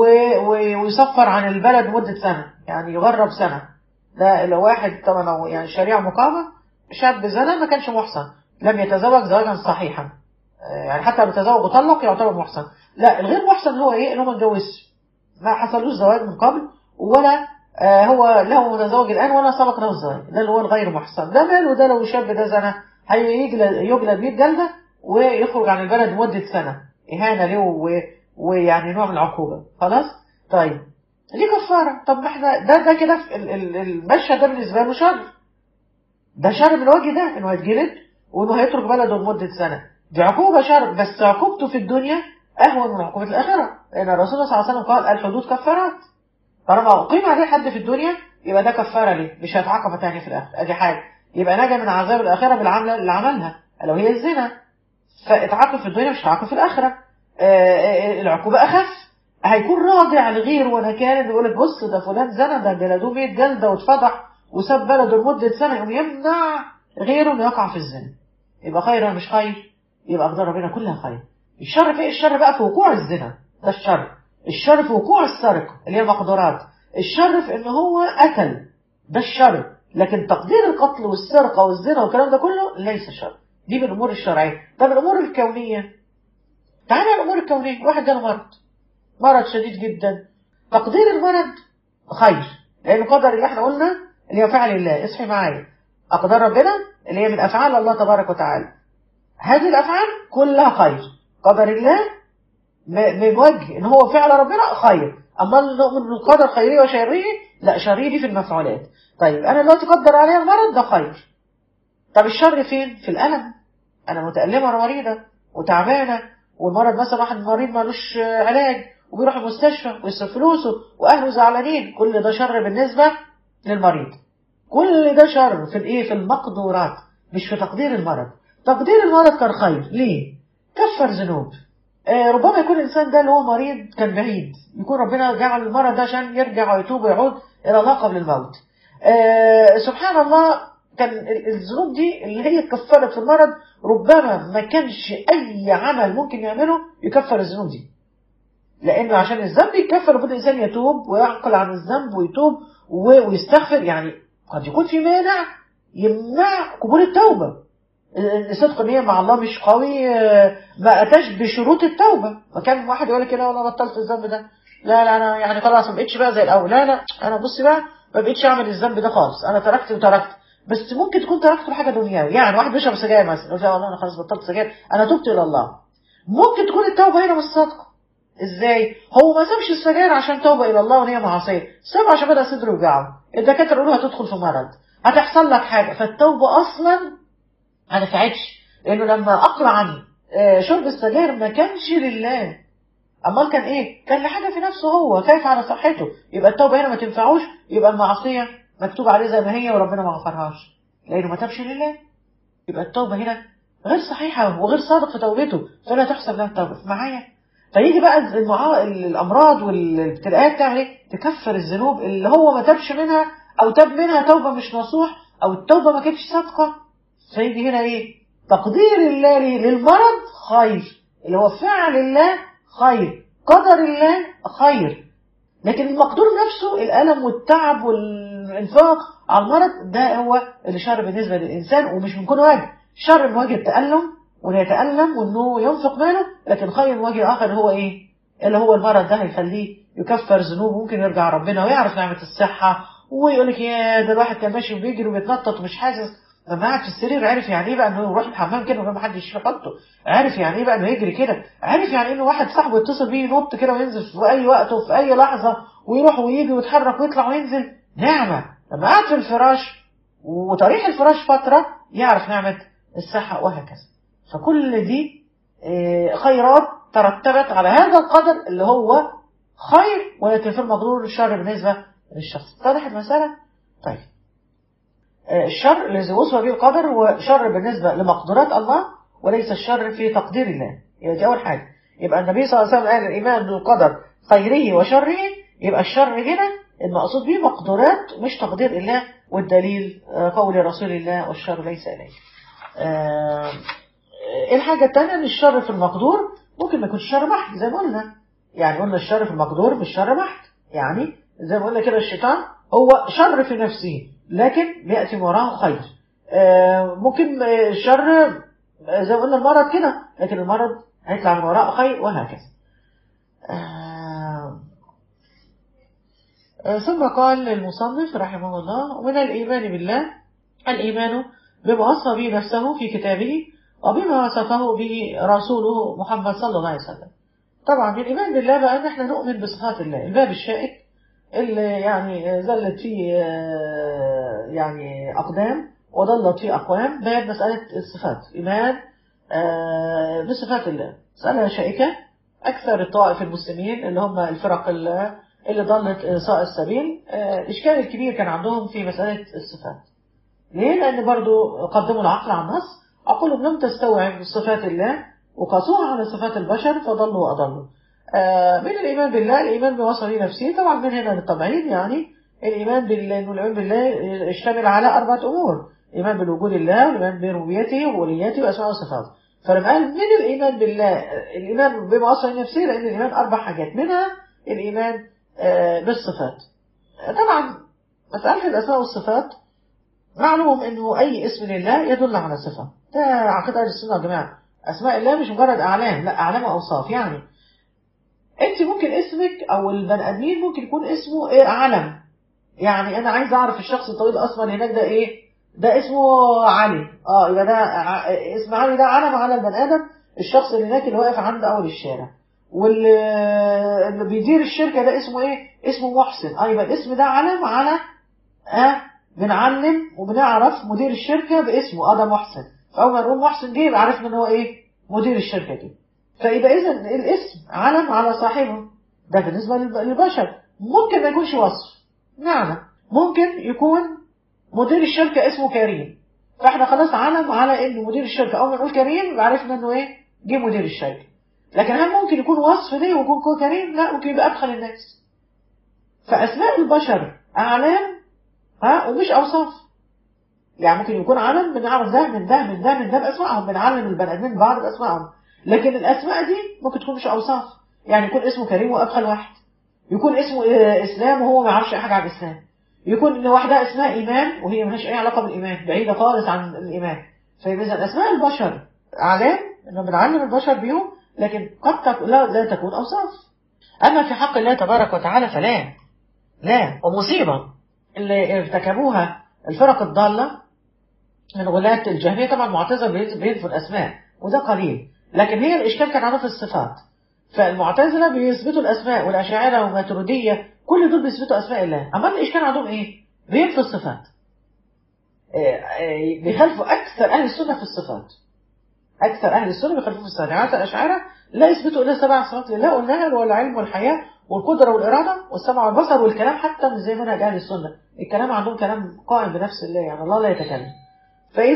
ويصفر عن البلد مده سنه يعني يغرب سنه ده لو واحد طبعا يعني شريعه مقامه شاب زنا ما كانش محسن لم يتزوج زواجا صحيحا يعني حتى لو تزوج وطلق يعتبر محسن لا الغير محسن هو ايه ان هو ما اتجوزش ما حصلوش زواج من قبل ولا آه هو له متزوج الان ولا سبق له الزواج ده اللي هو الغير محسن ده ماله ده لو شاب ده زنا هيجلد يجلد 100 جلده ويخرج عن البلد مده سنه اهانه له ويعني نوع من العقوبه خلاص طيب دي كفاره طب ما احنا ده ده كده المشهد ده بالنسبه له شر ده شر من وجه ده انه هيتجلد وانه هيترك بلده لمده سنه دي عقوبه شر بس عقوبته في الدنيا اهون من عقوبه الاخره لان الرسول صلى الله عليه وسلم قال الحدود كفارات طالما اقيم عليه حد في الدنيا يبقى ده كفاره ليه مش هيتعاقب تاني في الاخره ادي حاجه يبقى نجا من عذاب الاخره بالعمله اللي عملها لو هي الزنا فاتعاقب في الدنيا مش هيتعاقب في الاخره آآ العقوبه اخف هيكون راجع لغيره ونكال يقول لك بص ده فلان زنا ده جلدوه 100 جلده واتفضح وساب بلده لمده سنه يقوم يمنع غيره انه يقع في الزنا يبقى خير ولا مش خير يبقى اقدار ربنا كلها خير الشر في الشر بقى في وقوع الزنا ده الشر الشر في وقوع السرقه اللي هي المقدورات الشر في ان هو قتل ده الشر لكن تقدير القتل والسرقه والزنا والكلام ده كله ليس شر دي من الامور الشرعيه طب الامور الكونيه تعالى الامور الكونيه واحد جاله مرض مرض شديد جدا تقدير المرض خير لان قدر اللي احنا قلنا اللي هي فعل الله اصحي معايا اقدار ربنا اللي هي من افعال الله تبارك وتعالى هذه الافعال كلها خير قدر الله من وجه ان هو فعل ربنا خير اما نؤمن بالقدر خيري وشري لا شري دي في المفعولات طيب انا دلوقتي قدر عليا المرض ده خير طب الشر فين في الالم انا متالمه انا مريضه وتعبانه والمرض مثلا واحد مريض مالوش علاج وبيروح المستشفى ويصرف فلوسه واهله زعلانين كل ده شر بالنسبه للمريض كل ده شر في الايه في المقدورات مش في تقدير المرض تقدير المرض كان خير ليه كفر ذنوب آه ربما يكون الانسان ده اللي هو مريض كان بعيد يكون ربنا جعل المرض ده عشان يرجع ويتوب ويعود الى الله قبل الموت آه سبحان الله كان الذنوب دي اللي هي اتكفرت في المرض ربما ما كانش اي عمل ممكن يعمله يكفر الذنوب دي لانه عشان الذنب يكفر المفروض الانسان يتوب ويعقل عن الذنب ويتوب ويستغفر يعني قد يكون في مانع يمنع قبول التوبه صدق النية مع الله مش قوي ما اتاش بشروط التوبة ما كان واحد يقول لك لا انا بطلت الذنب ده لا لا انا يعني خلاص ما بقتش بقى زي الاول لا لا انا بصي بقى ما بقتش اعمل الذنب ده خالص انا تركت وتركت بس ممكن تكون تركت لحاجه دنيويه يعني واحد بيشرب سجاير مثلا يقول لا والله انا خلاص بطلت سجاير انا تبت الى الله ممكن تكون التوبه هنا مش صادقه ازاي هو ما سابش السجاير عشان توبه الى الله وان هي معصيه سابها عشان بدا صدره يوجعه الدكاتره يقولوا هتدخل في مرض هتحصل لك حاجه فالتوبه اصلا ما نفعتش لانه لما اقلع عن شرب السجاير ما كانش لله امال كان ايه كان لحاجه في نفسه هو خايف على صحته يبقى التوبه هنا ما تنفعوش يبقى المعصيه مكتوب عليه زي ما هي وربنا ما غفرهاش لانه ما تابش لله يبقى التوبه هنا غير صحيحة وغير صادق في توبته فلا تحسب له التوبة معايا فيجي بقى المعا... الأمراض والابتلاءات تعمل ايه؟ تكفر الذنوب اللي هو ما تابش منها أو تاب منها توبة مش نصوح أو التوبة ما كانتش صادقة فيجي هنا ايه؟ تقدير الله للمرض خير اللي هو فعل الله خير قدر الله خير لكن المقدور نفسه الألم والتعب والإنفاق على المرض ده هو اللي شر بالنسبة للإنسان ومش من كل وجه شر من وجه التألم وانه يتألم وانه ينفق ماله لكن خير من وجه آخر هو ايه اللي هو المرض ده هيخليه يكفر ذنوبه ممكن يرجع ربنا ويعرف نعمة الصحة ويقول لك يا ده الواحد كان ماشي وبيجري وبيتنطط ومش حاسس لما قعد في السرير عرف يعني ايه بقى انه يروح الحمام كده وما ما حدش يحطه عرف يعني ايه بقى انه يجري كده عرف يعني انه واحد صاحبه يتصل بيه ينط كده وينزل في اي وقت وفي اي لحظه ويروح ويجي ويتحرك ويطلع وينزل نعمه لما قعد في الفراش وطريح الفراش فتره يعرف نعمه الصحه وهكذا فكل دي خيرات ترتبت على هذا القدر اللي هو خير ولكن في المقدور الشر بالنسبه للشخص اتضحت المساله طيب الشر الذي وصف به القدر هو شر بالنسبة لمقدورات الله وليس الشر في تقدير الله يبقى دي أول حاجة يبقى النبي صلى الله عليه وسلم قال الإيمان بالقدر خيره وشره يبقى الشر هنا المقصود به مقدورات مش تقدير الله والدليل قول رسول الله والشر ليس إليه آه الحاجة الثانية ان الشر في المقدور ممكن ما يكونش شر محض زي ما قلنا يعني قلنا الشر في المقدور مش شر محض يعني زي ما قلنا كده الشيطان هو شر في نفسه لكن بيأتي وراه خير آه ممكن الشر زي ما قلنا المرض كده لكن المرض هيطلع من وراء خير وهكذا آه آه ثم قال المصنف رحمه الله ومن الإيمان بالله الإيمان بما وصف به نفسه في كتابه وبما وصفه به رسوله محمد صلى الله عليه وسلم طبعا من الإيمان بالله بقى أن احنا نؤمن بصفات الله الباب الشائك اللي يعني زلت فيه يعني أقدام وضلت فيه أقوام باب مسألة الصفات إيمان بصفات الله مسألة شائكة أكثر الطوائف المسلمين اللي هم الفرق اللي ضلت ساء السبيل الإشكال الكبير كان عندهم في مسألة الصفات ليه؟ لأن برضو قدموا العقل على النص عقولهم لم تستوعب صفات الله وقاسوها على صفات البشر فضلوا وأضلوا من الإيمان بالله الإيمان بوصف نفسه طبعا من هنا للتبعيد يعني الإيمان بالله إنه الإيمان بالله يشتمل على أربعة أمور الإيمان بالوجود الله والإيمان بربوبيته ووليته وأسماء وصفاته فلما قال من الإيمان بالله الإيمان بما وصف نفسه لأن الإيمان أربع حاجات منها الإيمان بالصفات طبعا مسألة الأسماء والصفات معلوم إنه أي اسم لله يدل على صفة ده عقيدة أهل السنة يا جماعة أسماء الله مش مجرد أعلام لا أعلام وأوصاف يعني انت ممكن اسمك او البني ادمين ممكن يكون اسمه ايه علم يعني انا عايز اعرف الشخص الطويل الاسمر هناك ده ايه ده اسمه علي اه يبقى ده ع... اسم علي ده علم على البني ادم الشخص اللي هناك اللي واقف عند اول الشارع واللي اللي بيدير الشركه ده اسمه ايه اسمه محسن اه يبقى الاسم ده علم على اه بنعلم وبنعرف مدير الشركه باسمه اه ده محسن فاول ما نقول محسن جه يبقى عرفنا ان هو ايه مدير الشركه دي فيبقى إذا الاسم علم على صاحبه ده بالنسبة للبشر ممكن ما يكونش وصف نعم ممكن يكون مدير الشركة اسمه كريم فاحنا خلاص علم على ان مدير الشركة اول ما نقول كريم يبقى عرفنا انه ايه جه مدير الشركة لكن هل ممكن يكون وصف ليه ويكون كريم لا ممكن يبقى ادخل الناس فاسماء البشر اعلام ها ومش اوصاف يعني ممكن يكون علم بنعرف ده من ده من ده من ده باسمائهم بنعلم البني ادمين بعض باسمائهم لكن الأسماء دي ممكن تكون مش أوصاف يعني يكون اسمه كريم وأبخل واحد يكون اسمه إسلام وهو ما يعرفش أي حاجة عن الإسلام يكون إن واحدة اسمها إيمان وهي ملهاش أي علاقة بالإيمان بعيدة خالص عن الإيمان فإذا أسماء البشر أعلام إنه بنعلم البشر بيهم لكن قد تك... لا, لا تكون أوصاف أما في حق الله تبارك وتعالى فلا لا ومصيبة اللي ارتكبوها الفرق الضالة من غلاة الجهمية طبعا معتزل بينفوا الأسماء وده قليل لكن هي الإشكال كان عندهم في الصفات فالمعتزلة بيثبتوا الأسماء والأشاعرة والماتريدية كل دول بيثبتوا أسماء الله أما الإشكال عندهم إيه؟ بينفوا الصفات بيخالفوا أكثر أهل السنة في الصفات أكثر أهل السنة بيخالفوا في الصفات يعني الأشاعرة لا يثبتوا إلا سبع صفات لله قلناها اللي هو العلم والحياة والقدرة والإرادة والسمع والبصر والكلام حتى مش زي منهج أهل السنة الكلام عندهم كلام قائم بنفس الله يعني الله لا يتكلم فإذا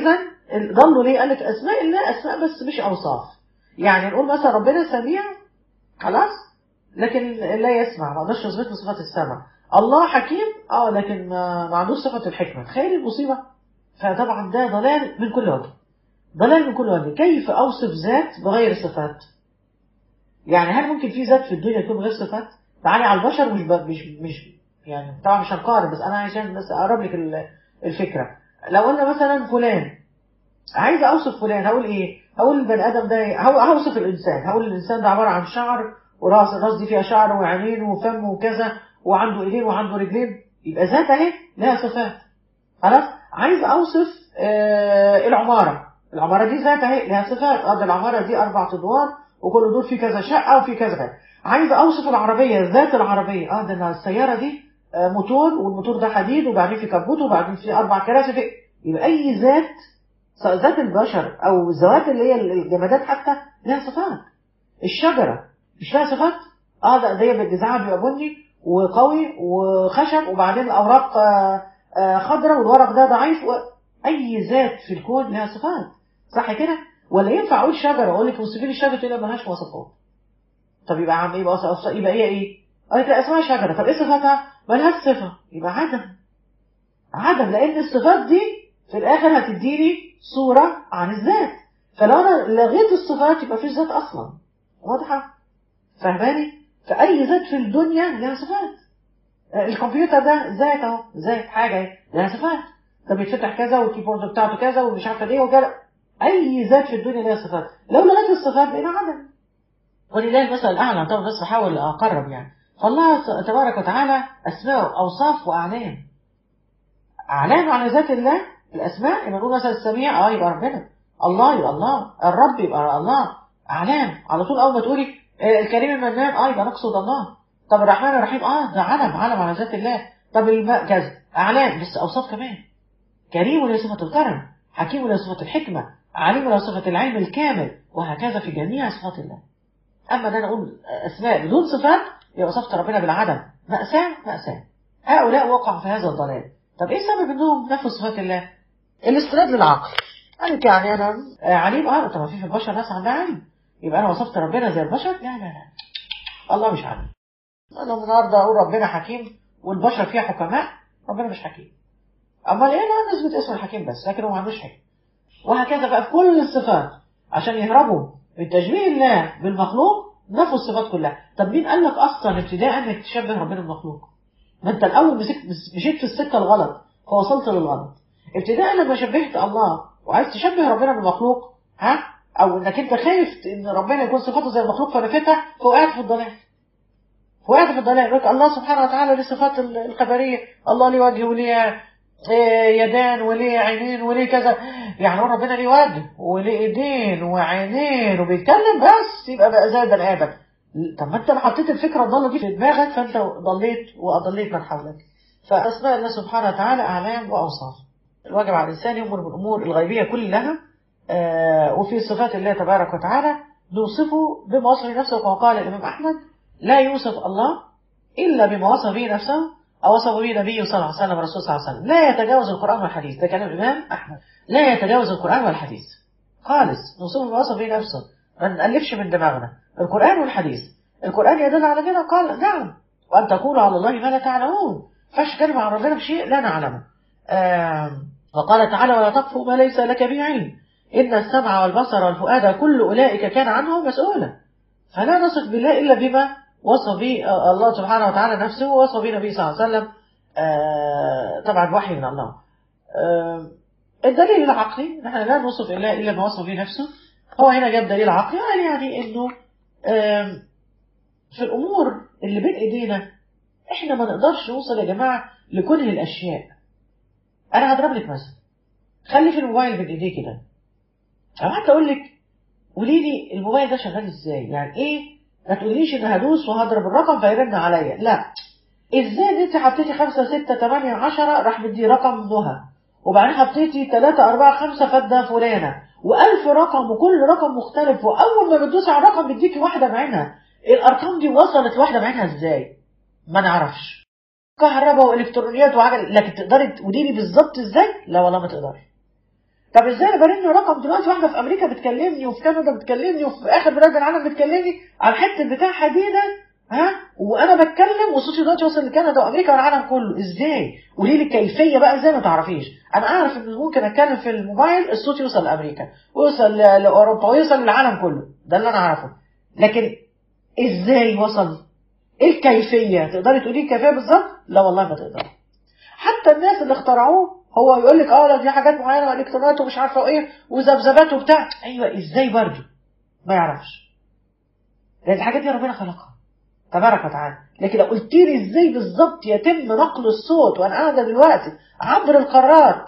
ضلوا ليه قال لك اسماء الله اسماء بس مش اوصاف يعني نقول مثلا ربنا سميع خلاص لكن لا يسمع ما اقدرش اثبت له صفات السمع الله حكيم اه لكن ما, ما عندوش صفه الحكمه تخيل المصيبه فطبعا ده ضلال من كل وجه ضلال من كل وجه كيف اوصف ذات بغير صفات يعني هل ممكن في ذات في الدنيا تكون غير صفات تعالي على البشر مش ب... مش مش يعني طبعا مش هنقارن بس انا عشان بس اقرب لك الفكره لو قلنا مثلا فلان عايز اوصف فلان هقول ايه هقول البني ادم ده هوصف الانسان هقول الانسان ده عباره عن شعر وراس الراس دي فيها شعر وعينين وفم وكذا وعنده ايدين وعنده رجلين يبقى ذات اهي لها صفات خلاص عايز اوصف آه العماره العماره دي ذات اهي لها صفات اه ده العماره دي اربع ادوار وكل دور فيه كذا شقه وفي كذا كذا عايز اوصف العربيه ذات العربيه اه ده السياره دي آه موتور والموتور ده حديد وبعدين في كبوت وبعدين في اربع كراسي في يبقى اي ذات ذات البشر او الذوات اللي هي الجمادات حتى لها صفات الشجره مش لها صفات اه ده دي بالجذعها بيبقى بني وقوي وخشب وبعدين الاوراق آه آه خضراء والورق ده ضعيف و... اي ذات في الكون لها صفات صح كده ولا ينفع اقول شجره اقول لك وصفي لي الشجره تقول لي مالهاش مواصفات طب يبقى عم يبقى وصف يبقى هي ايه قالت لا اسمها شجره طب ايه صفاتها مالهاش صفه يبقى عدم عدم لان الصفات دي في الاخر هتديني صوره عن الذات فلو انا لغيت الصفات يبقى فيش ذات اصلا واضحه فاهماني فاي ذات في الدنيا لها صفات الكمبيوتر ده ذات اهو ذات حاجه لها صفات ده بيتفتح كذا والكيبورد بتاعته كذا ومش عارفه ايه وكذا اي ذات في الدنيا لها صفات لو لغيت الصفات بقينا عدم ولله المثل الاعلى طبعا بس بحاول اقرب يعني فالله تبارك وتعالى اسماء اوصاف واعلام اعلام على ذات الله الاسماء لما نقول مثلا السميع اه يبقى ربنا الله يبقى الله الرب يبقى الله اعلام على طول اول ما تقولي الكريم المنان اه يبقى نقصد الله طب الرحمن الرحيم اه ده علم علم على ذات الله طب الماء كذا اعلام بس اوصاف كمان كريم له صفه الكرم حكيم له صفه الحكمه عليم له صفه العلم الكامل وهكذا في جميع صفات الله اما ده انا اقول اسماء بدون صفات يبقى وصفت ربنا بالعدم مأساة مأساة هؤلاء وقعوا في هذا الضلال طب ايه سبب انهم نفوا صفات الله الاستناد للعقل قالت يعني انا عليم اه طب في في البشر ناس عندها علم يبقى انا وصفت ربنا زي البشر لا لا لا الله مش عليم انا النهارده اقول ربنا حكيم والبشر فيها حكماء ربنا مش حكيم امال ايه لا نثبت اسم الحكيم بس لكن هو ما عندوش حكم وهكذا بقى في كل الصفات عشان يهربوا من تشبيه الله بالمخلوق نفوا الصفات كلها طب مين قال لك اصلا ابتداء انك تشبه ربنا بالمخلوق ما انت الاول مسكت مشيت في السكه الغلط فوصلت للغلط ابتداء لما شبهت الله وعايز تشبه ربنا بالمخلوق ها او انك انت خايف ان ربنا يكون صفاته زي المخلوق فنفتها فوقعت في الضلال وقعت في الضلال يقول الله سبحانه وتعالى له صفات الخبريه الله ليه وجه وليه يدان وليه عينين وليه كذا يعني هو ربنا ليه وجه وليه ايدين وعينين وبيتكلم بس يبقى بقى زي بني ادم طب ما انت لو حطيت الفكره الضاله دي في دماغك فانت ضليت واضليت من حولك فاسماء الله سبحانه وتعالى اعلام واوصاف الواجب على الانسان يؤمن بالامور الغيبيه كلها آه وفي صفات الله تبارك وتعالى نوصفه بما وصف نفسه كما قال الامام احمد لا يوصف الله الا بما وصف به نفسه أو وصف به نبيه صلى الله عليه وسلم ورسوله صلى الله عليه وسلم لا يتجاوز القرآن والحديث ده كلام الإمام أحمد لا يتجاوز القرآن والحديث خالص نوصف ما وصف به نفسه ما نألفش من دماغنا القرآن والحديث القرآن يدل على كده قال نعم وأن تقولوا على الله ما لا تعلمون فاش كلمة عن ربنا بشيء لا نعلمه وقال تعالى ولا تقف ما ليس لك به علم إن السمع والبصر والفؤاد كل أولئك كان عنه مسؤولا فلا نصف بالله إلا بما وصف به الله سبحانه وتعالى نفسه ووصف به النبي صلى الله عليه وسلم طبعا وحي من الله الدليل العقلي نحن لا نوصف الله إلا ما وصف به نفسه هو هنا جاب دليل عقلي يعني يعني إنه في الأمور اللي بين إيدينا إحنا ما نقدرش نوصل يا جماعة لكل الأشياء أنا هضرب لك مثلا خلي في الموبايل بين إيديه كده أنا قعدت أقول لك قولي لي الموبايل ده شغال إزاي يعني إيه ما تقوليش ان هدوس وهضرب الرقم فيرن عليا لا ازاي ان انت حطيتي خمسة ستة تمانية عشرة راح بدي رقم نهى وبعدين حطيتي تلاتة أربعة خمسة فده فلانة وألف رقم وكل رقم مختلف وأول ما بتدوسي على الرقم بيديكي واحدة بعينها الأرقام دي وصلت لواحدة بعينها ازاي ما نعرفش كهرباء والكترونيات وعجل لكن تقدري تقولي لي بالظبط ازاي لا والله ما تقدري طب ازاي انا برن رقم دلوقتي واحده في امريكا بتكلمني وفي كندا بتكلمني وفي اخر بلاد العالم بتكلمني على الحته بتاع حديده ها وانا بتكلم وصوتي دلوقتي وصل لكندا وامريكا والعالم كله ازاي قولي لي الكيفيه بقى ازاي ما تعرفيش انا اعرف ان ممكن اتكلم في الموبايل الصوت يوصل لامريكا ويوصل ل- لاوروبا ويوصل للعالم كله ده اللي انا اعرفه لكن ازاي وصل ايه الكيفيه تقدري تقولي الكيفيه بالظبط لا والله ما تقدري حتى الناس اللي اخترعوه هو يقول لك اه لا دي حاجات معينه والكترونات ومش عارفه ايه وذبذبات وبتاع ايوه ازاي برضه ما يعرفش لان الحاجات دي ربنا خلقها تبارك وتعالى لكن لو قلت لي ازاي بالظبط يتم نقل الصوت وانا قاعده دلوقتي عبر القارات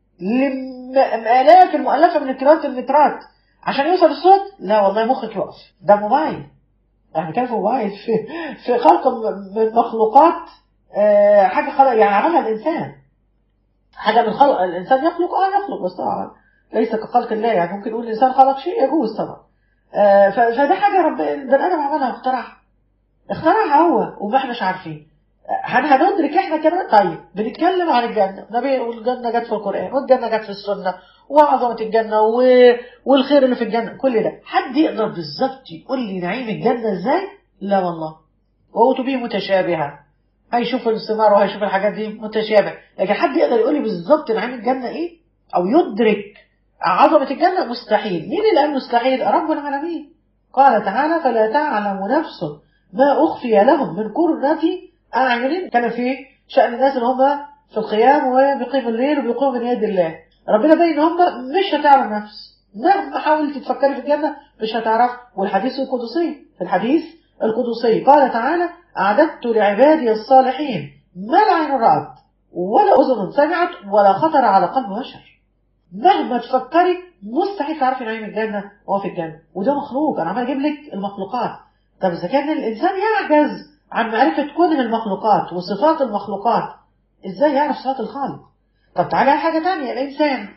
للالاف المؤلفه من الكيلوات المترات عشان يوصل الصوت لا والله مخك يقف ده موبايل احنا كان في موبايل في في خلق م- من مخلوقات آه، حاجه خلق يعني عملها الانسان حاجه من خلق الانسان يخلق اه يخلق بس طبعا ليس كخلق الله يعني ممكن نقول الانسان خلق شيء يجوز طبعا آه، ف- فده حاجه رب البني ادم عملها اخترعها اخترعها هو وما احناش عارفين هن هندرك احنا كمان طيب بنتكلم عن الجنه نبي والجنه جت في القران والجنه جت في السنه وعظمه الجنه و... والخير اللي في الجنه كل ده حد يقدر بالظبط يقول لي نعيم الجنه ازاي لا والله وهو به متشابهه هيشوف الثمار وهيشوف الحاجات دي متشابه لكن حد يقدر يقول لي بالظبط نعيم الجنه ايه او يدرك عظمه الجنه مستحيل مين اللي قال مستحيل رب العالمين قال تعالى فلا تعلم نفس ما أخفي لهم من قرة أعين كان في شأن الناس اللي هم في القيام وبيقيموا الليل وبيقوموا من يد الله ربنا بين هم مش هتعرف نفس مهما حاولت تفكري في الجنة مش هتعرف والحديث القدسي في الحديث القدسي قال تعالى أعددت لعبادي الصالحين ما لا عين رأت ولا أذن سمعت ولا خطر على قلب بشر مهما تفكري مستحيل تعرفي نعيم الجنة وهو في الجنة وده مخلوق أنا عمال أجيب لك المخلوقات طب إذا كان الإنسان يعجز عن معرفة كونه المخلوقات وصفات المخلوقات إزاي يعرف صفات الخالق طب تعالى على حاجة تانية الإنسان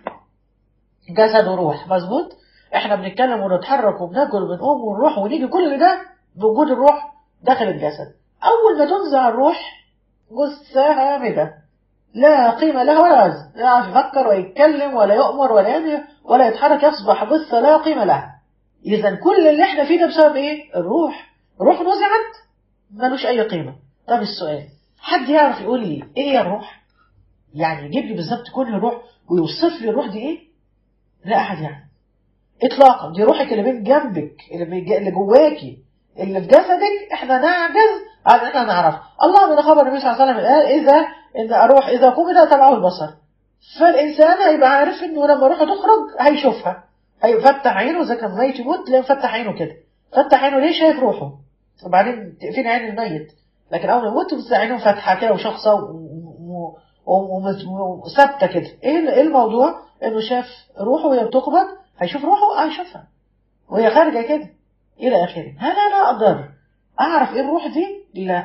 جسد وروح مظبوط احنا بنتكلم ونتحرك وبناكل وبنقوم ونروح ونيجي كل ده بوجود الروح داخل الجسد أول ما تنزع الروح جثة هامدة لا قيمة لها ولا وزن لا يعرف يفكر ويتكلم ولا يؤمر ولا ينهي ولا يتحرك يصبح جثة لا قيمة لها إذا كل اللي احنا فيه ده بسبب إيه؟ الروح الروح نزعت ملوش أي قيمة طب السؤال حد يعرف يقول لي إيه هي الروح؟ يعني يجيب لي بالظبط كل الروح ويوصف لي الروح دي إيه؟ لا أحد يعني إطلاقا دي روحك اللي بين جنبك اللي, بيج... اللي جواكي اللي في جسدك احنا نعجز عن احنا نعرف الله من خبر النبي صلى الله عليه وسلم قال اذا ان اروح اذا قمت تبعه البصر فالانسان هيبقى عارف انه لما روحه تخرج هيشوفها هيفتح عينه اذا كان ميت يموت تلاقيه مفتح عينه كده فتح عينه ليه شايف روحه وبعدين تقفل عين الميت لكن اول ما يموت بس عينه فاتحه كده وشخصه وثابته كده ايه ايه الموضوع انه شاف روحه وهي بتقبض هيشوف روحه اه هيشوفها وهي خارجه كده الى اخره هل انا اقدر اعرف ايه الروح دي لا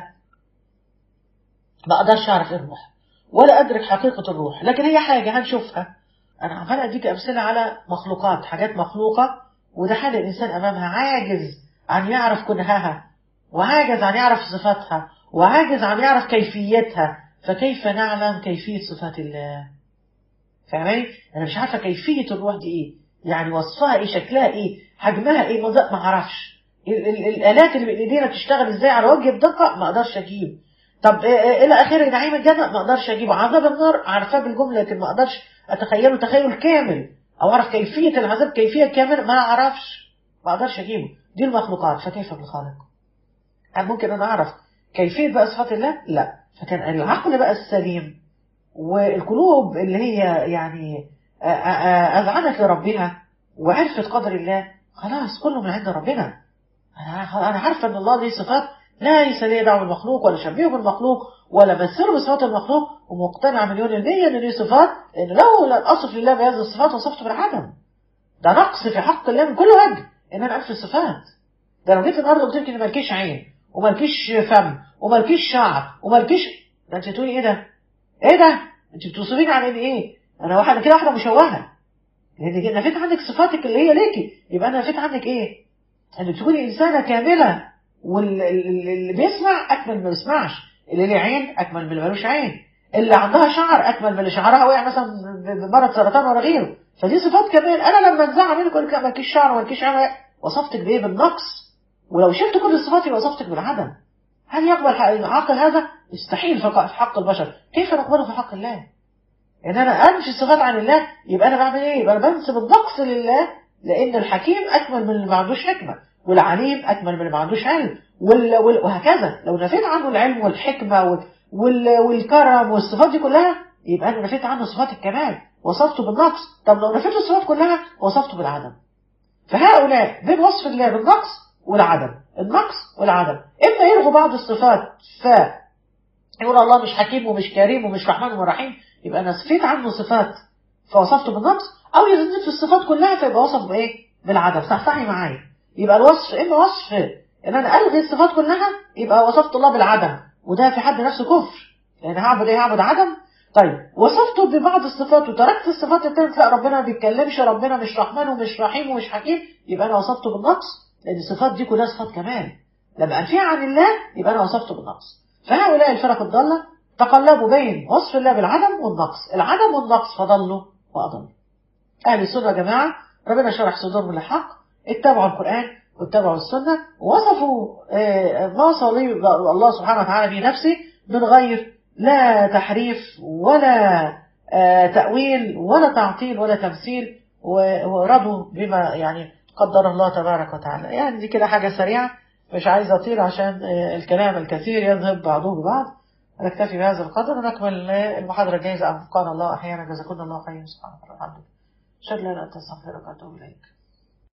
ما اقدرش اعرف ايه الروح ولا ادرك حقيقه الروح لكن هي حاجه هنشوفها انا عمال اديك امثله على مخلوقات حاجات مخلوقه وده حال الانسان امامها عاجز عن يعرف كنهها وعاجز عن يعرف صفاتها وعاجز عن يعرف كيفيتها فكيف نعلم كيفيه صفات الله فاهمين انا مش عارفه كيفيه الروح دي ايه يعني وصفها ايه شكلها ايه حجمها ايه ما اعرفش الالات اللي بايدينا بتشتغل ازاي على وجه الدقه ما اقدرش اجيب طب الى اخره نعيم الجنه ما اقدرش اجيبه عذاب النار عارفاه بالجمله لكن ما اقدرش اتخيله تخيل كامل او اعرف كيفيه العذاب كيفيه كامله ما اعرفش ما اقدرش اجيبه دي المخلوقات فكيف بالخالق هل ممكن انا اعرف كيفيه بقى صفات الله لا فكان العقل بقى السليم والقلوب اللي هي يعني اذعنت لربها وعرفت قدر الله خلاص كله من عند ربنا انا انا عارفه ان الله ليه صفات ليس ليه دعوه بالمخلوق ولا شبيهه بالمخلوق ولا مثله بصفات المخلوق ومقتنع مليون المية ان ليه صفات لان لو لم اصف لله بهذه الصفات وصفته بالعدم ده نقص في حق الله من كل وجه ان انا انفي الصفات ده لو جيت النهارده قلت لك ان مالكيش عين ومالكيش فم ومالكيش شعر ومالكيش ده انت تقولي ايه ده؟ ايه ده؟ انت بتوصفيني عن ان ايه؟ انا واحده كده واحده مشوهه لان نفيت عنك صفاتك اللي هي ليكي يبقى انا نفيت عنك ايه؟ انك تكوني انسانه كامله واللي بيسمع اكمل ما بيسمعش اللي ليه عين اكمل من اللي ملوش عين اللي عندها شعر اكمل من اللي شعرها وقع مثلا بمرض سرطان ولا غيره فدي صفات كمال انا لما انزعها منك اقول لك لا مالكيش شعر ومالكيش عمل وصفتك بايه بالنقص ولو شلت كل الصفات يبقى وصفتك بالعدم هل يقبل عاقل هذا يستحيل في حق البشر كيف نقبله في حق الله ان انا انفي الصفات عن الله يبقى انا بعمل ايه يبقى انا بنسب النقص لله لان الحكيم اكمل من اللي ما عندوش حكمه والعليم اكمل من اللي ما عندوش علم وال... وال... وهكذا لو نفيت عنه العلم والحكمه وال... وال... والكرم والصفات دي كلها يبقى انا نفيت عنه صفات الكمال وصفته بالنقص طب لو نفيت الصفات كلها وصفته بالعدم فهؤلاء بين وصف الله بالنقص والعدم النقص والعدم اما يلغوا بعض الصفات ف يقول الله مش حكيم ومش كريم ومش رحمن ورحيم يبقى انا نفيت عنه صفات فوصفته بالنقص او يزيد في الصفات كلها فيبقى وصف بايه بالعدم صحصحي معايا يبقى الوصف اما وصف ان انا الغي الصفات كلها يبقى وصفت الله بالعدم وده في حد نفسه كفر لان هعبد ايه هعبد عدم طيب وصفته ببعض الصفات وتركت الصفات التانية لا ربنا ما بيتكلمش ربنا مش رحمن ومش رحيم ومش حكيم يبقى انا وصفته بالنقص لان الصفات دي كلها صفات كمال لما انفيها عن الله يبقى انا وصفته بالنقص فهؤلاء الفرق الضالة تقلبوا بين وصف الله بالعدم والنقص العدم والنقص فضلوا وأضلوا أهل السنة يا جماعة ربنا شرح صدورهم للحق اتبعوا القرآن واتبعوا السنة ووصفوا ما وصل الله سبحانه وتعالى بنفسه من غير لا تحريف ولا تأويل ولا تعطيل ولا تمثيل ورضوا بما يعني قدر الله تبارك وتعالى يعني دي كده حاجة سريعة مش عايز أطيل عشان الكلام الكثير يذهب بعضه ببعض نكتفي بهذا القدر ونكمل المحاضرة الجايزة أن كان الله أحيانا جزاكم الله خيرا سبحانه وتعالى أشهد أن لا إله إلا أنت أستغفرك وأتوب إليك